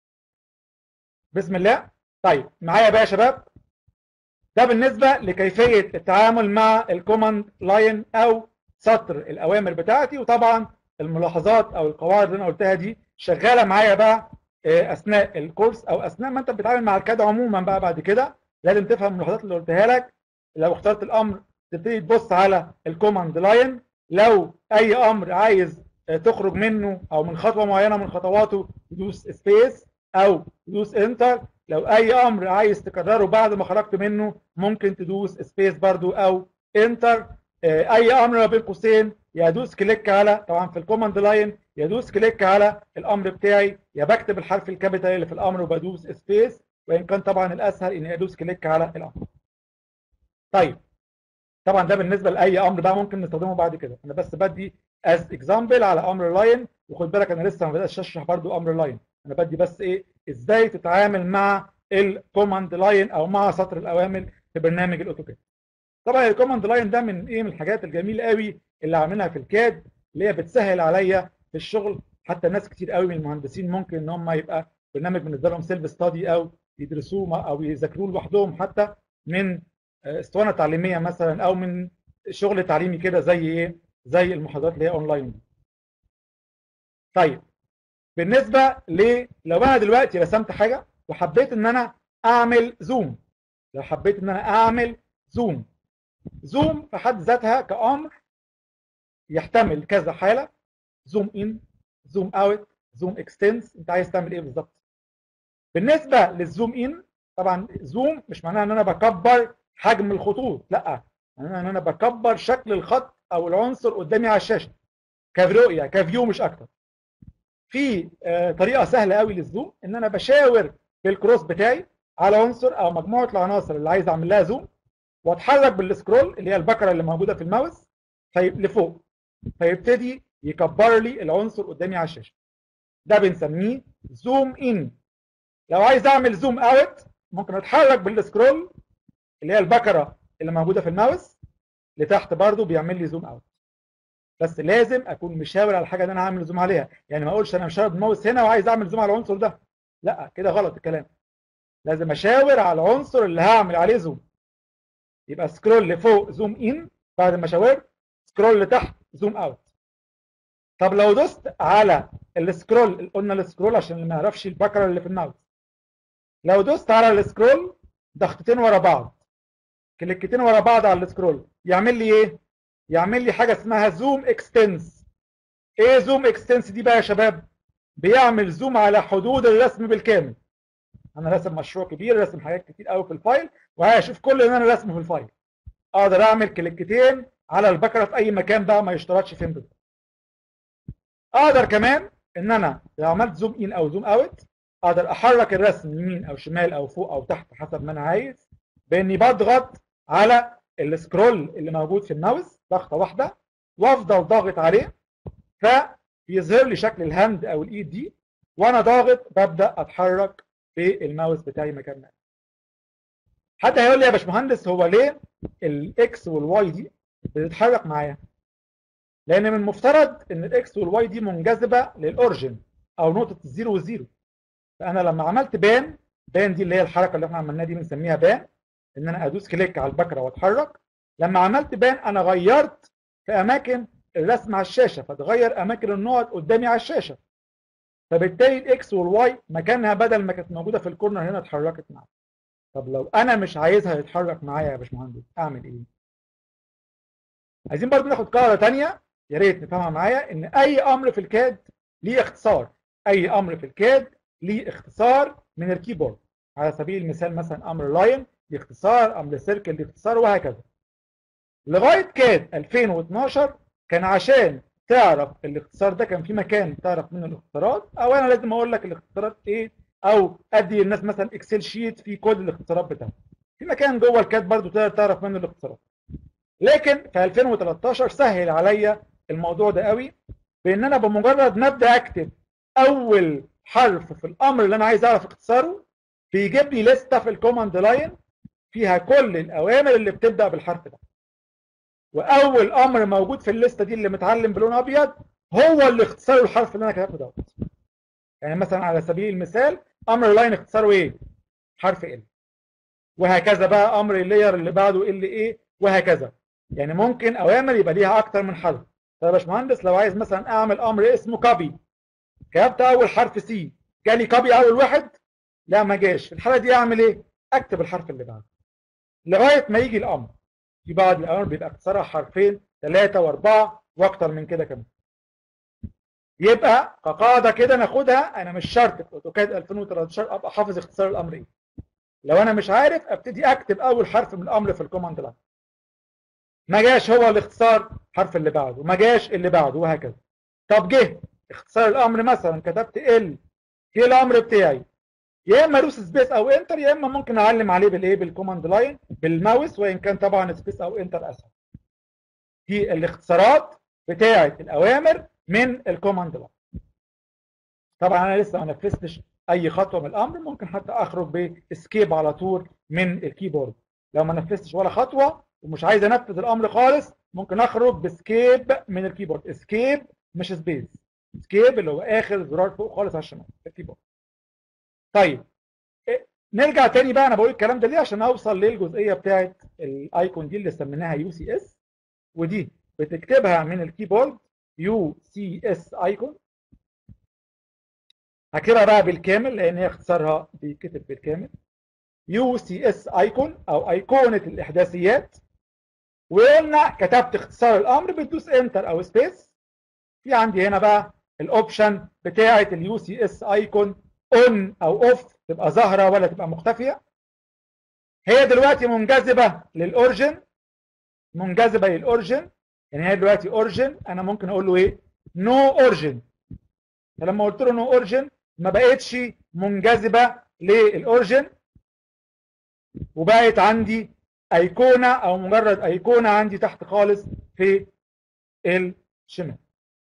بسم الله طيب معايا بقى يا شباب ده بالنسبه لكيفيه التعامل مع الكوماند لاين او سطر الاوامر بتاعتي وطبعا الملاحظات او القواعد اللي انا قلتها دي شغاله معايا بقى آه، اثناء الكورس او اثناء ما انت بتتعامل مع الكاد عموما بقى بعد كده لازم تفهم الملاحظات اللي قلتها لك لو اخترت الامر تبتدي تبص على الكوماند لاين لو اي امر عايز آه، تخرج منه او من خطوه معينه من خطواته تدوس سبيس او تدوس انتر لو اي امر عايز تكرره بعد ما خرجت منه ممكن تدوس سبيس برضو او انتر اي امر ما بين قوسين يدوس كليك على طبعا في الكوماند لاين يدوس كليك على الامر بتاعي يا بكتب الحرف الكابيتال اللي في الامر وبدوس سبيس وان كان طبعا الاسهل اني ادوس كليك على الامر طيب طبعا ده بالنسبه لاي امر بقى ممكن نستخدمه بعد كده انا بس بدي از اكزامبل على امر لاين وخد بالك انا لسه ما بداتش اشرح برضو امر لاين انا بدي بس ايه ازاي تتعامل مع الكوماند لاين او مع سطر الاوامر في برنامج الاوتوكاد طبعا الكوماند لاين ده من ايه من الحاجات الجميله قوي اللي عاملينها في الكاد اللي هي بتسهل عليا في الشغل حتى ناس كتير قوي من المهندسين ممكن ان هم يبقى برنامج بالنسبه لهم سيلف ستادي او يدرسوه مع- او يذاكروه لوحدهم حتى من آه، اسطوانه تعليميه مثلا او من شغل تعليمي كده زي ايه زي المحاضرات اللي هي اونلاين دي. طيب بالنسبه ل لو انا دلوقتي رسمت حاجه وحبيت ان انا اعمل زوم لو حبيت ان انا اعمل زوم زوم في حد ذاتها كامر يحتمل كذا حاله زوم ان زوم اوت زوم اكستنس انت عايز تعمل ايه بالظبط بالنسبه للزوم ان طبعا زوم مش معناها ان انا بكبر حجم الخطوط لا معناها ان انا بكبر شكل الخط او العنصر قدامي على الشاشه كرؤيه كفيو مش اكتر في آه، طريقه سهله قوي للزوم ان انا بشاور بالكروس بتاعي على عنصر او مجموعه العناصر اللي عايز اعمل لها زوم واتحرك بالسكرول اللي هي البكره اللي موجوده في الماوس في لفوق فيبتدي يكبر لي العنصر قدامي على الشاشه ده بنسميه زوم ان لو عايز اعمل زوم اوت ممكن اتحرك بالسكرول اللي هي البكره اللي موجوده في الماوس لتحت برضو بيعمل لي زوم اوت بس لازم اكون مشاور على الحاجه اللي انا هعمل زوم عليها يعني ما اقولش انا مشاور بالماوس هنا وعايز اعمل زوم على العنصر ده لا كده غلط الكلام لازم اشاور على العنصر اللي هعمل عليه زوم يبقى سكرول لفوق زوم ان بعد ما شاورت سكرول لتحت زوم اوت طب لو دوست على السكرول قلنا السكرول عشان اللي ما يعرفش البكره اللي في الماوس لو دوست على السكرول ضغطتين ورا بعض كليكتين ورا بعض على السكرول يعمل لي ايه يعمل لي حاجه اسمها زوم اكستنس ايه زوم اكستنس دي بقى يا شباب بيعمل زوم على حدود الرسم بالكامل انا راسم مشروع كبير راسم حاجات كتير قوي في الفايل وهشوف كل اللي انا راسمه في الفايل اقدر اعمل كليكتين على البكره في اي مكان بقى ما يشترطش فين بالظبط اقدر كمان ان انا لو عملت زوم ان او زوم اوت اقدر احرك الرسم يمين او شمال او فوق او تحت حسب ما انا عايز باني بضغط على السكرول اللي موجود في الماوس ضغطه واحده وافضل ضاغط عليه فيظهر لي شكل الهاند او الايد دي وانا ضاغط ببدا اتحرك بالماوس بتاعي مكان ما حد هيقول لي يا باشمهندس هو ليه الاكس والواي دي بتتحرك معايا لان من المفترض ان الاكس والواي دي منجذبه للاورجن او نقطه الزيرو والزيرو فانا لما عملت بان بان دي اللي هي الحركه اللي احنا عملناها دي بنسميها بان ان انا ادوس كليك على البكره واتحرك لما عملت بان انا غيرت في اماكن الرسم على الشاشه فتغير اماكن النقط قدامي على الشاشه فبالتالي الاكس والواي مكانها بدل ما كانت موجوده في الكورنر هنا اتحركت معايا طب لو انا مش عايزها يتحرك معايا يا باشمهندس اعمل ايه عايزين برضه ناخد قاعده ثانيه يا ريت نفهمها معايا ان اي امر في الكاد ليه اختصار اي امر في الكاد ليه اختصار من الكيبورد على سبيل المثال مثلا امر لاين ليه اختصار امر سيركل ليه اختصار وهكذا لغايه كاد 2012 كان عشان تعرف الاختصار ده كان في مكان تعرف منه الاختصارات او انا لازم اقول لك الاختصارات ايه او ادي للناس مثلا اكسل شيت في كود الاختصارات بتاعته في مكان جوه الكاد برضو تقدر تعرف منه الاختصارات لكن في 2013 سهل عليا الموضوع ده قوي بان انا بمجرد ما ابدا اكتب اول حرف في الامر اللي انا عايز اعرف اختصاره بيجيب لي لسته في الكوماند لاين فيها كل الاوامر اللي بتبدا بالحرف ده واول امر موجود في الليسته دي اللي متعلم بلون ابيض هو اللي اختصاره الحرف اللي انا كتبته دوت يعني مثلا على سبيل المثال امر لاين اختصاره ايه حرف ال وهكذا بقى امر اللاير اللي بعده ال ايه وهكذا يعني ممكن اوامر يبقى ليها اكتر من حرف طب يا باشمهندس لو عايز مثلا اعمل امر اسمه كوبي كتبت اول حرف سي جالي كوبي اول واحد لا ما جاش في الحاله دي اعمل ايه اكتب الحرف اللي بعده لغايه ما يجي الامر في بعض الامر بيبقى اختصارها حرفين ثلاثه واربعه واكتر من كده كمان يبقى كقاعده كده ناخدها انا مش شرط في اوتوكاد 2013 ابقى حافظ اختصار الامر ايه لو انا مش عارف ابتدي اكتب اول حرف من الامر في الكوماند لاين ما جاش هو الاختصار حرف اللي بعده ما جاش اللي بعده وهكذا طب جه اختصار الامر مثلا كتبت ال جه الامر بتاعي يا اما ادوس سبيس او انتر يا اما ممكن اعلم عليه بالايه بالكوماند لاين بالماوس وان كان طبعا سبيس او انتر اسهل دي الاختصارات بتاعه الاوامر من الكوماند لاين طبعا انا لسه ما نفذتش اي خطوه من الامر ممكن حتى اخرج باسكيب على طول من الكيبورد لو ما نفذتش ولا خطوه ومش عايز انفذ الامر خالص ممكن اخرج بسكيب من الكيبورد اسكيب مش سبيس اسكيب اللي هو اخر زرار فوق خالص على الشمال الكيبورد طيب نرجع تاني بقى انا بقول الكلام ده ليه عشان اوصل للجزئيه بتاعه الايكون دي اللي سميناها يو سي اس ودي بتكتبها من الكيبورد يو سي اس ايكون هكتبها بقى بالكامل لان هي اختصارها بيتكتب بالكامل يو سي اس ايكون او ايقونه الاحداثيات وقلنا كتبت اختصار الامر بتدوس انتر او سبيس في عندي هنا بقى الاوبشن بتاعه اليو سي اس ايكون اون او اوف تبقى ظاهره ولا تبقى مختفيه هي دلوقتي منجذبه للاورجن منجذبه للاورجن يعني هي دلوقتي اورجن انا ممكن اقول له ايه نو اورجن فلما قلت له نو اورجن ما بقتش منجذبه للاورجن وبقت عندي ايقونه او مجرد ايقونه عندي تحت خالص في الشمال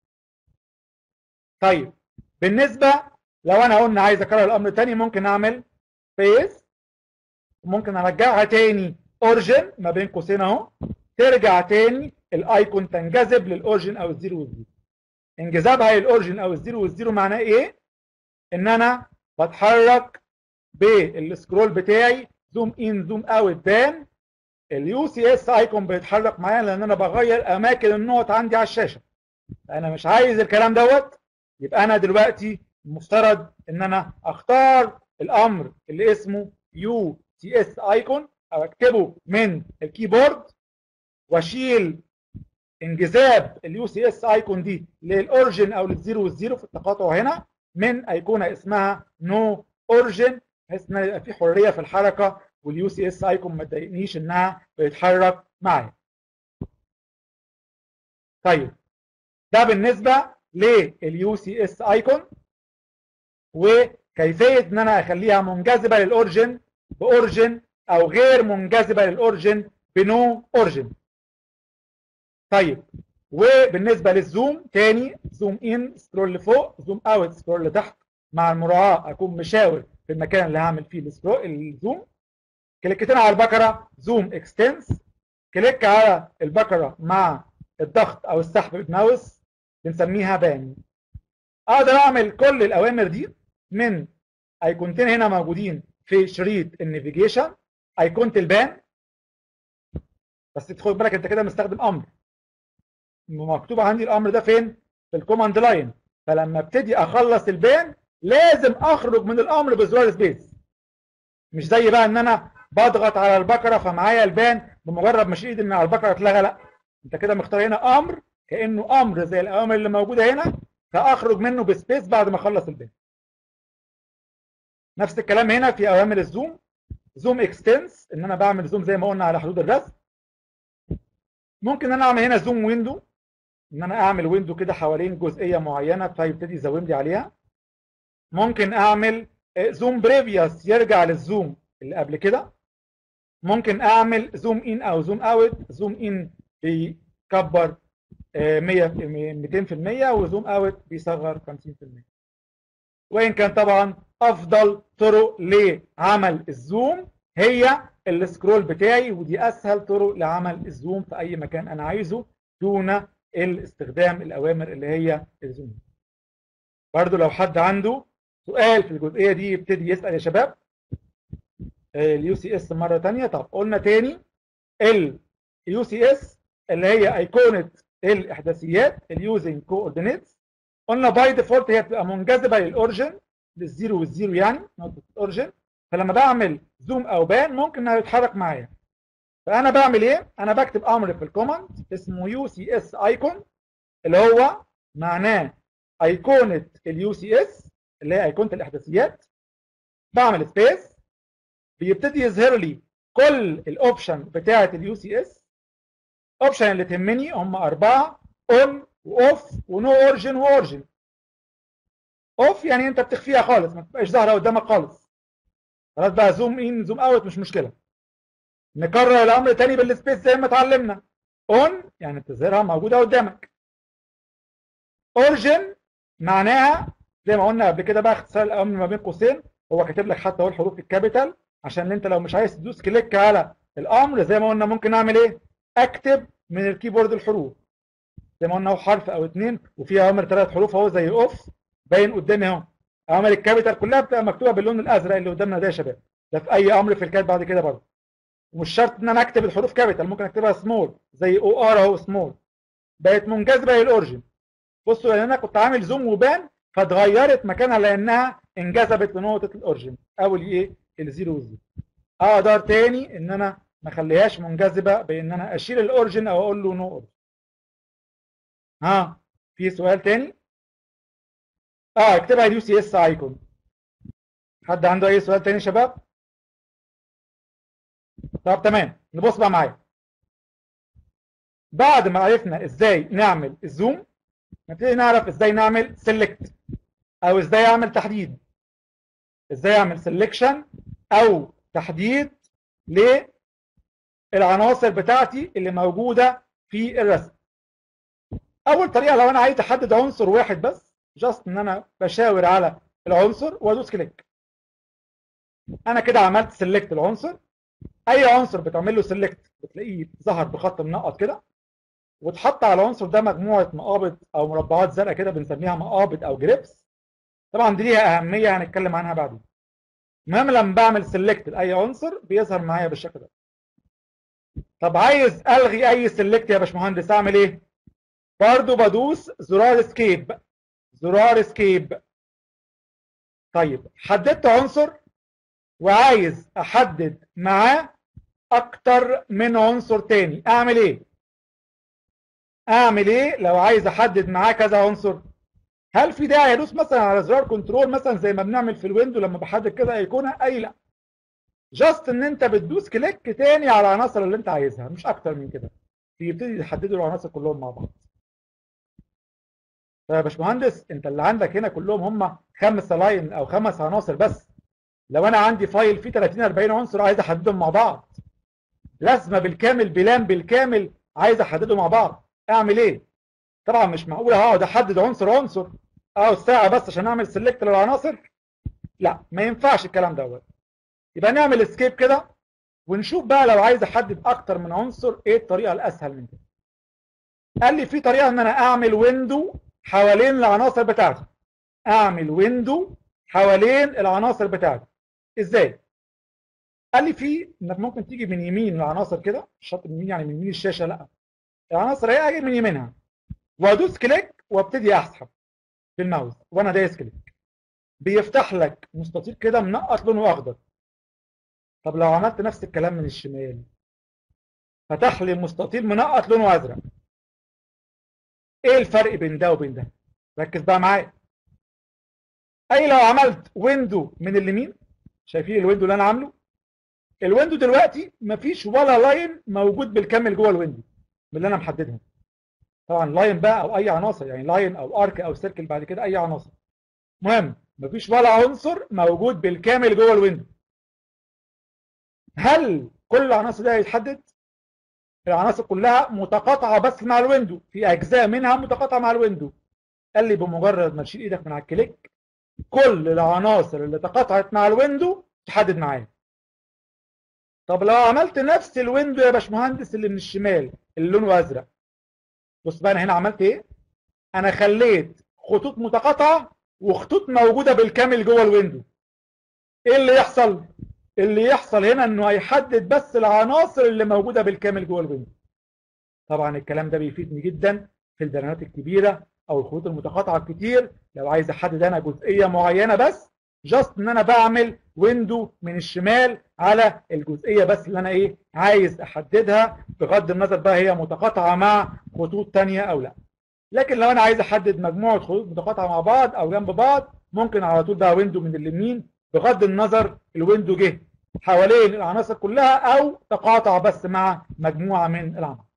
طيب بالنسبه لو انا قلنا عايز اكرر الامر تاني ممكن اعمل فيس ممكن ارجعها تاني اورجن ما بين قوسين اهو ترجع تاني الايكون تنجذب للاورجن او الزيرو والزيرو انجذابها للاورجن او الزيرو والزيرو معناه ايه ان انا بتحرك بالسكرول بتاعي زوم ان زوم اوت بان اليو سي اس ايكون بيتحرك معايا لان انا بغير اماكن النقط عندي على الشاشه انا مش عايز الكلام دوت يبقى انا دلوقتي المفترض ان انا اختار الامر اللي اسمه يو سي اس ايكون او اكتبه من الكيبورد واشيل انجذاب اليو سي اس ايكون دي للاورجن او للزيرو والزيرو في التقاطع هنا من ايقونه اسمها نو اورجن بحيث ان يبقى في حريه في الحركه واليو سي اس ايكون ما تضايقنيش انها بتتحرك معايا. طيب ده بالنسبه لليو سي اس ايكون وكيفيه ان انا اخليها منجذبه للاورجن باورجن او غير منجذبه للاورجن بنو اورجن. طيب وبالنسبه للزوم تاني زوم ان سكرول لفوق زوم اوت سكرول لتحت مع المراعاه اكون مشاور في المكان اللي هعمل فيه الزوم كليكتين على البكره زوم اكستنس كليك على البكره مع الضغط او السحب بالماوس بنسميها بان اقدر اعمل كل الاوامر دي من ايقونتين هنا موجودين في شريط النافيجيشن ايقونه البان بس تاخد بالك انت كده مستخدم امر مكتوب عندي الامر ده فين في الكوماند لاين فلما ابتدي اخلص البان لازم اخرج من الامر بزرار سبيس مش زي بقى ان انا بضغط على البكره فمعايا البان بمجرد ما اشيل ايدي ان على البكره اتلغى لا انت كده مختار هنا امر كانه امر زي الاوامر اللي موجوده هنا فاخرج منه بسبيس بعد ما اخلص البان نفس الكلام هنا في اوامر الزوم زوم اكستنس ان انا بعمل زوم زي ما قلنا على حدود الرسم ممكن انا اعمل هنا زوم ويندو ان انا اعمل ويندو كده حوالين جزئيه معينه فيبتدي يزوم لي عليها ممكن اعمل زوم بريفيوس يرجع للزوم اللي قبل كده ممكن اعمل زوم ان او زوم اوت زوم ان بيكبر 100 200% وزوم اوت بيصغر 50% وان كان طبعا افضل طرق لعمل الزوم هي السكرول بتاعي ودي اسهل طرق لعمل الزوم في اي مكان انا عايزه دون الاستخدام الاوامر اللي هي الزوم برضو لو حد عنده سؤال في الجزئيه دي يبتدي يسال يا شباب اليو سي اس مره ثانيه طب قلنا تاني اليو سي اس اللي هي ايقونه الاحداثيات اليوزنج كوردينيتس قلنا باي ديفولت هي بتبقى منجذبه للاورجن للزيرو والزيرو يعني نقطه الاورجن فلما بعمل زوم او بان ممكن انها يتحرك معايا فانا بعمل ايه انا بكتب امر في الكوماند اسمه يو سي اس ايكون اللي هو معناه ايقونه اليو سي اس اللي هي ايقونه الاحداثيات بعمل سبيس بيبتدي يظهر لي كل الاوبشن بتاعه اليو سي اس اوبشن اللي تهمني هم اربعه اون واوف ونو اورجن واورجن اوف يعني انت بتخفيها خالص ما تبقاش ظاهره قدامك خالص خلاص بقى زوم ان زوم اوت مش مشكله نكرر الامر تاني بالسبيس زي ما اتعلمنا اون يعني بتظهرها موجوده قدامك اورجن معناها زي ما قلنا قبل كده بقى اختصار الامر ما بين قوسين هو كاتب لك حتى هو الحروف الكابيتال عشان انت لو مش عايز تدوس كليك على الامر زي ما قلنا ممكن اعمل ايه اكتب من الكيبورد الحروف زي ما قلنا هو حرف او اتنين وفي اوامر ثلاث حروف اهو زي اوف باين قدامي اهو اوامر الكابيتال كلها بتبقى مكتوبه باللون الازرق اللي قدامنا ده يا شباب ده في اي امر في الكاد بعد كده برضه ومش شرط ان انا اكتب الحروف كابيتال ممكن اكتبها سمول زي او ار اهو سمول بقت منجذبه للاورجن بصوا لان انا كنت عامل زوم وبان فاتغيرت مكانها لانها انجذبت لنقطه الاورجن او الايه الزيرو والزيرو اقدر تاني ان انا ما اخليهاش منجذبه بان انا اشيل الاورجن او اقول له نو اورجن ها في سؤال تاني اه اكتبها يو سي اس ايكون حد عنده اي سؤال تاني يا شباب طب تمام نبص بقى معايا بعد ما عرفنا ازاي نعمل الزوم نبتدي نعرف ازاي نعمل سيلكت او ازاي اعمل تحديد ازاي اعمل سيلكشن او تحديد للعناصر بتاعتي اللي موجوده في الرسم اول طريقه لو انا عايز احدد عنصر واحد بس جاست ان انا بشاور على العنصر وادوس كليك انا كده عملت سيلكت العنصر اي عنصر بتعمل له سيلكت بتلاقيه ظهر بخط منقط كده وتحط على العنصر ده مجموعه مقابض او مربعات زرقاء كده بنسميها مقابض او جريبس طبعا دي ليها اهميه هنتكلم عنها بعدين المهم لما بعمل سيلكت لاي عنصر بيظهر معايا بالشكل ده طب عايز الغي اي سيلكت يا باشمهندس اعمل ايه برضو بدوس زرار اسكيب زرار اسكيب طيب حددت عنصر وعايز احدد معاه اكتر من عنصر تاني اعمل ايه اعمل ايه لو عايز احدد معاه كذا عنصر هل في داعي ادوس مثلا على زرار كنترول مثلا زي ما بنعمل في الويندو لما بحدد كده ايقونه اي لا جاست ان انت بتدوس كليك تاني على العناصر اللي انت عايزها مش اكتر من كده يبتدي يحددوا العناصر كلهم مع بعض طيب يا باشمهندس انت اللي عندك هنا كلهم هم خمس لاين او خمس عناصر بس لو انا عندي فايل فيه 30 40 عنصر عايز احددهم مع بعض لازمه بالكامل بلان بالكامل عايز احددهم مع بعض اعمل ايه طبعا مش معقول هقعد احدد عنصر عنصر اقعد ساعه بس عشان اعمل سيلكت للعناصر لا ما ينفعش الكلام دوت يبقى نعمل اسكيب كده ونشوف بقى لو عايز احدد اكتر من عنصر ايه الطريقه الاسهل من كده قال لي في طريقه ان انا اعمل ويندو حوالين العناصر بتاعتي اعمل ويندو حوالين العناصر بتاعتي ازاي قال لي في انك ممكن تيجي من يمين العناصر كده مش شرط من يمين يعني من يمين الشاشه لا العناصر هي اجي من يمينها وادوس كليك وابتدي اسحب بالماوس وانا دايس كليك بيفتح لك مستطيل كده منقط لونه اخضر طب لو عملت نفس الكلام من الشمال فتح لي مستطيل منقط لونه ازرق ايه الفرق بين ده وبين ده ركز بقى معايا اي لو عملت ويندو من اليمين شايفين الويندو اللي انا عامله الويندو دلوقتي مفيش ولا لاين موجود بالكامل جوه الويندو من اللي انا محددهم طبعا لاين بقى او اي عناصر يعني لاين او ارك او سيركل بعد كده اي عناصر مهم مفيش ولا عنصر موجود بالكامل جوه الويندو هل كل العناصر دي هيتحدد العناصر كلها متقاطعه بس مع الويندو في اجزاء منها متقاطعه مع الويندو قال لي بمجرد ما تشيل ايدك من على الكليك كل العناصر اللي تقاطعت مع الويندو تحدد معايا طب لو عملت نفس الويندو يا باشمهندس اللي من الشمال اللي لونه ازرق بص بقى انا هنا عملت ايه انا خليت خطوط متقاطعه وخطوط موجوده بالكامل جوه الويندو ايه اللي يحصل اللي يحصل هنا انه هيحدد بس العناصر اللي موجوده بالكامل جوه الويندو طبعا الكلام ده بيفيدني جدا في البيانات الكبيره او الخطوط المتقاطعه الكتير لو عايز احدد انا جزئيه معينه بس جاست ان انا بعمل ويندو من الشمال على الجزئيه بس اللي انا ايه عايز احددها بغض النظر بقى هي متقاطعه مع خطوط تانية او لا لكن لو انا عايز احدد مجموعه خطوط متقاطعه مع بعض او جنب بعض ممكن على طول بقى ويندو من اليمين بغض النظر الويندو جه حوالين العناصر كلها او تقاطع بس مع مجموعه من العناصر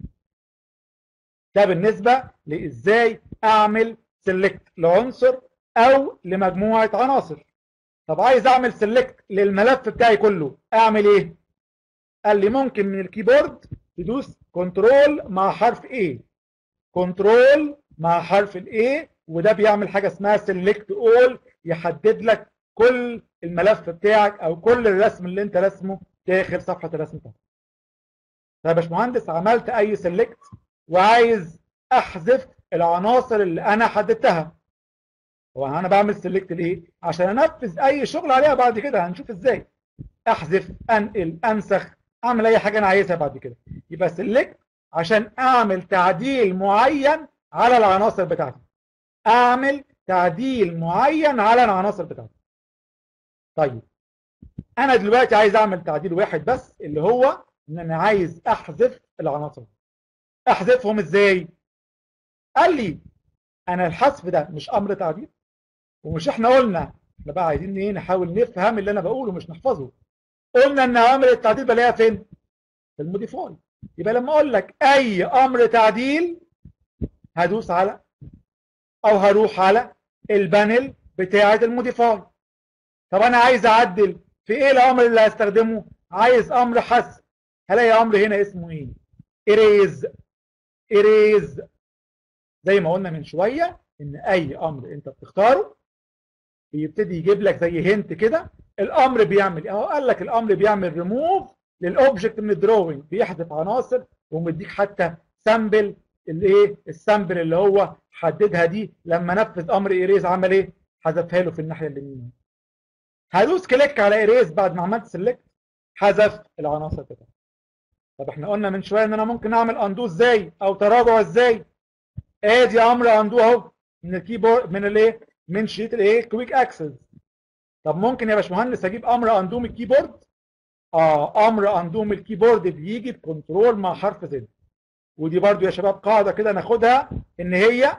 ده بالنسبه لازاي اعمل سيلكت لعنصر او لمجموعه عناصر طب عايز اعمل سيلكت للملف بتاعي كله اعمل ايه قال لي ممكن من الكيبورد تدوس كنترول مع حرف A كنترول مع حرف الاي وده بيعمل حاجه اسمها سيلكت اول يحدد لك كل الملف بتاعك او كل الرسم اللي انت رسمه داخل صفحه الرسم بتاعتك طيب يا باشمهندس عملت اي سيلكت وعايز احذف العناصر اللي انا حددتها هو انا بعمل سيلكت ليه عشان انفذ اي شغل عليها بعد كده هنشوف ازاي احذف انقل انسخ اعمل اي حاجه انا عايزها بعد كده يبقى سيلكت عشان اعمل تعديل معين على العناصر بتاعتي اعمل تعديل معين على العناصر بتاعتي طيب انا دلوقتي عايز اعمل تعديل واحد بس اللي هو ان انا عايز احذف العناصر احذفهم ازاي قال لي انا الحذف ده مش امر تعديل ومش احنا قلنا احنا بقى عايزين ايه نحاول نفهم اللي انا بقوله مش نحفظه قلنا ان اوامر التعديل بلاقيها فين في الموديفاي يبقى لما اقول لك اي امر تعديل هدوس على او هروح على البانل بتاعه الموديفاي طب انا عايز اعدل في ايه الامر اللي هستخدمه عايز امر حذف هلاقي امر هنا اسمه ايه erase erase زي ما قلنا من شويه ان اي امر انت بتختاره بيبتدي يجيب لك زي هنت كده الامر بيعمل ايه اهو قال لك الامر بيعمل ريموف للاوبجكت من الدروينج بيحذف عناصر ومديك حتى سامبل الايه السامبل اللي هو حددها دي لما نفذ امر ايريز عمل ايه حذفها له في الناحيه اليمين هدوس كليك على ايريز بعد ما عملت سيلكت حذف العناصر بتاعتها طب احنا قلنا من شويه ان انا ممكن اعمل اندو ازاي او تراجع ازاي ادي امر اندو اهو من الكيبورد من الايه من شيت الايه كويك اكسس طب ممكن يا باشمهندس اجيب امر اندو من الكيبورد اه امر اندو من الكيبورد بيجي بكنترول مع حرف زد ودي برضو يا شباب قاعده كده ناخدها ان هي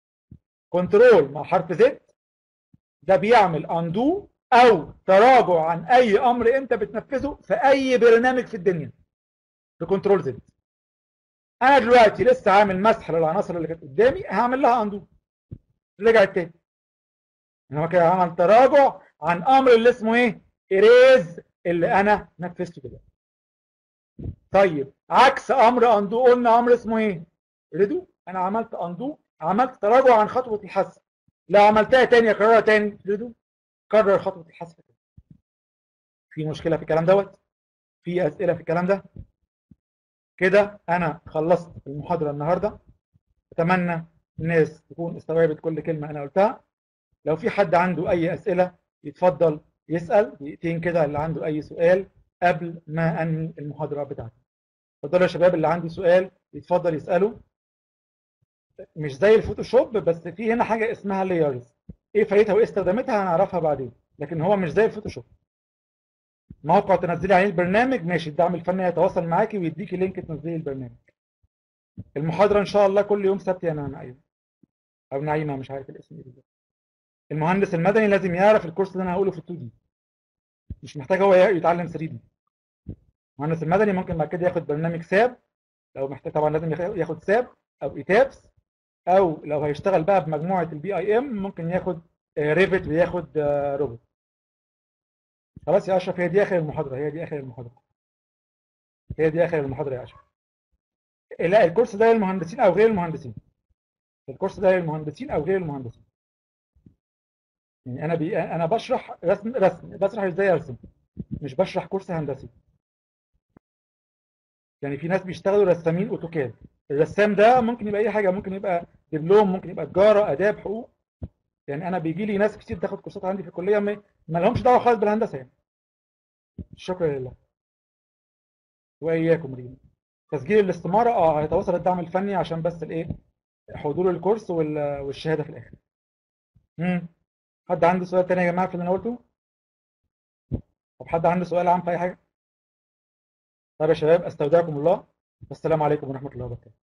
كنترول مع حرف زد ده بيعمل اندو او تراجع عن اي امر انت بتنفذه في اي برنامج في الدنيا بكنترول زد انا دلوقتي لسه عامل مسح للعناصر اللي كانت قدامي هعمل لها اندو رجعت تاني انا كده عمل تراجع عن امر اللي اسمه ايه اريز اللي انا نفذته كده طيب عكس امر اندو قلنا امر اسمه ايه ريدو انا عملت اندو عملت تراجع عن خطوه الحذف لو عملتها تاني اكررها تاني ريدو كرر خطوه الحذف في مشكله في الكلام دوت في اسئله في الكلام ده كده انا خلصت المحاضره النهارده اتمنى الناس تكون استوعبت كل كلمه انا قلتها لو في حد عنده اي اسئله يتفضل يسال دقيقتين كده اللي عنده اي سؤال قبل ما انهي المحاضره بتاعتي اتفضلوا يا شباب اللي عنده سؤال يتفضل يساله مش زي الفوتوشوب بس في هنا حاجه اسمها لايرز ايه فايدتها وايه استخداماتها هنعرفها بعدين لكن هو مش زي الفوتوشوب موقع تنزلي عليه البرنامج ماشي الدعم الفني يتواصل معاكي ويديكي لينك تنزلي البرنامج المحاضره ان شاء الله كل يوم سبت يا نعيمه او نعيمه مش عارف الاسم ايه بالظبط المهندس المدني لازم يعرف الكورس اللي انا هقوله في 2 دي مش محتاج هو يتعلم 3 دي المهندس المدني ممكن بعد كده ياخد برنامج ساب لو محتاج طبعا لازم ياخد ساب او ايتابس او لو هيشتغل بقى بمجموعه البي اي ام ممكن ياخد ريفت وياخد روبوت خلاص يا اشرف هي دي اخر المحاضره هي دي اخر المحاضره هي دي اخر المحاضره يا اشرف لا الكورس ده للمهندسين او غير المهندسين الكورس ده للمهندسين او غير المهندسين يعني انا بي... انا بشرح رسم رسم بشرح ازاي ارسم مش بشرح كورس هندسي يعني في ناس بيشتغلوا رسامين اوتوكاد الرسام ده ممكن يبقى اي حاجه ممكن يبقى دبلوم ممكن يبقى تجاره اداب حقوق يعني انا بيجي لي ناس كتير تاخد كورسات عندي في الكليه ما, ما لهمش دعوه خالص بالهندسه يعني شكرا لله واياكم ريم تسجيل الاستماره اه هيتواصل الدعم الفني عشان بس الايه حضور الكورس والشهاده في الاخر امم حد عنده سؤال تاني يا جماعه في اللي انا قلته طب حد عنده سؤال عام في اي حاجه طيب يا شباب استودعكم الله والسلام عليكم ورحمه الله وبركاته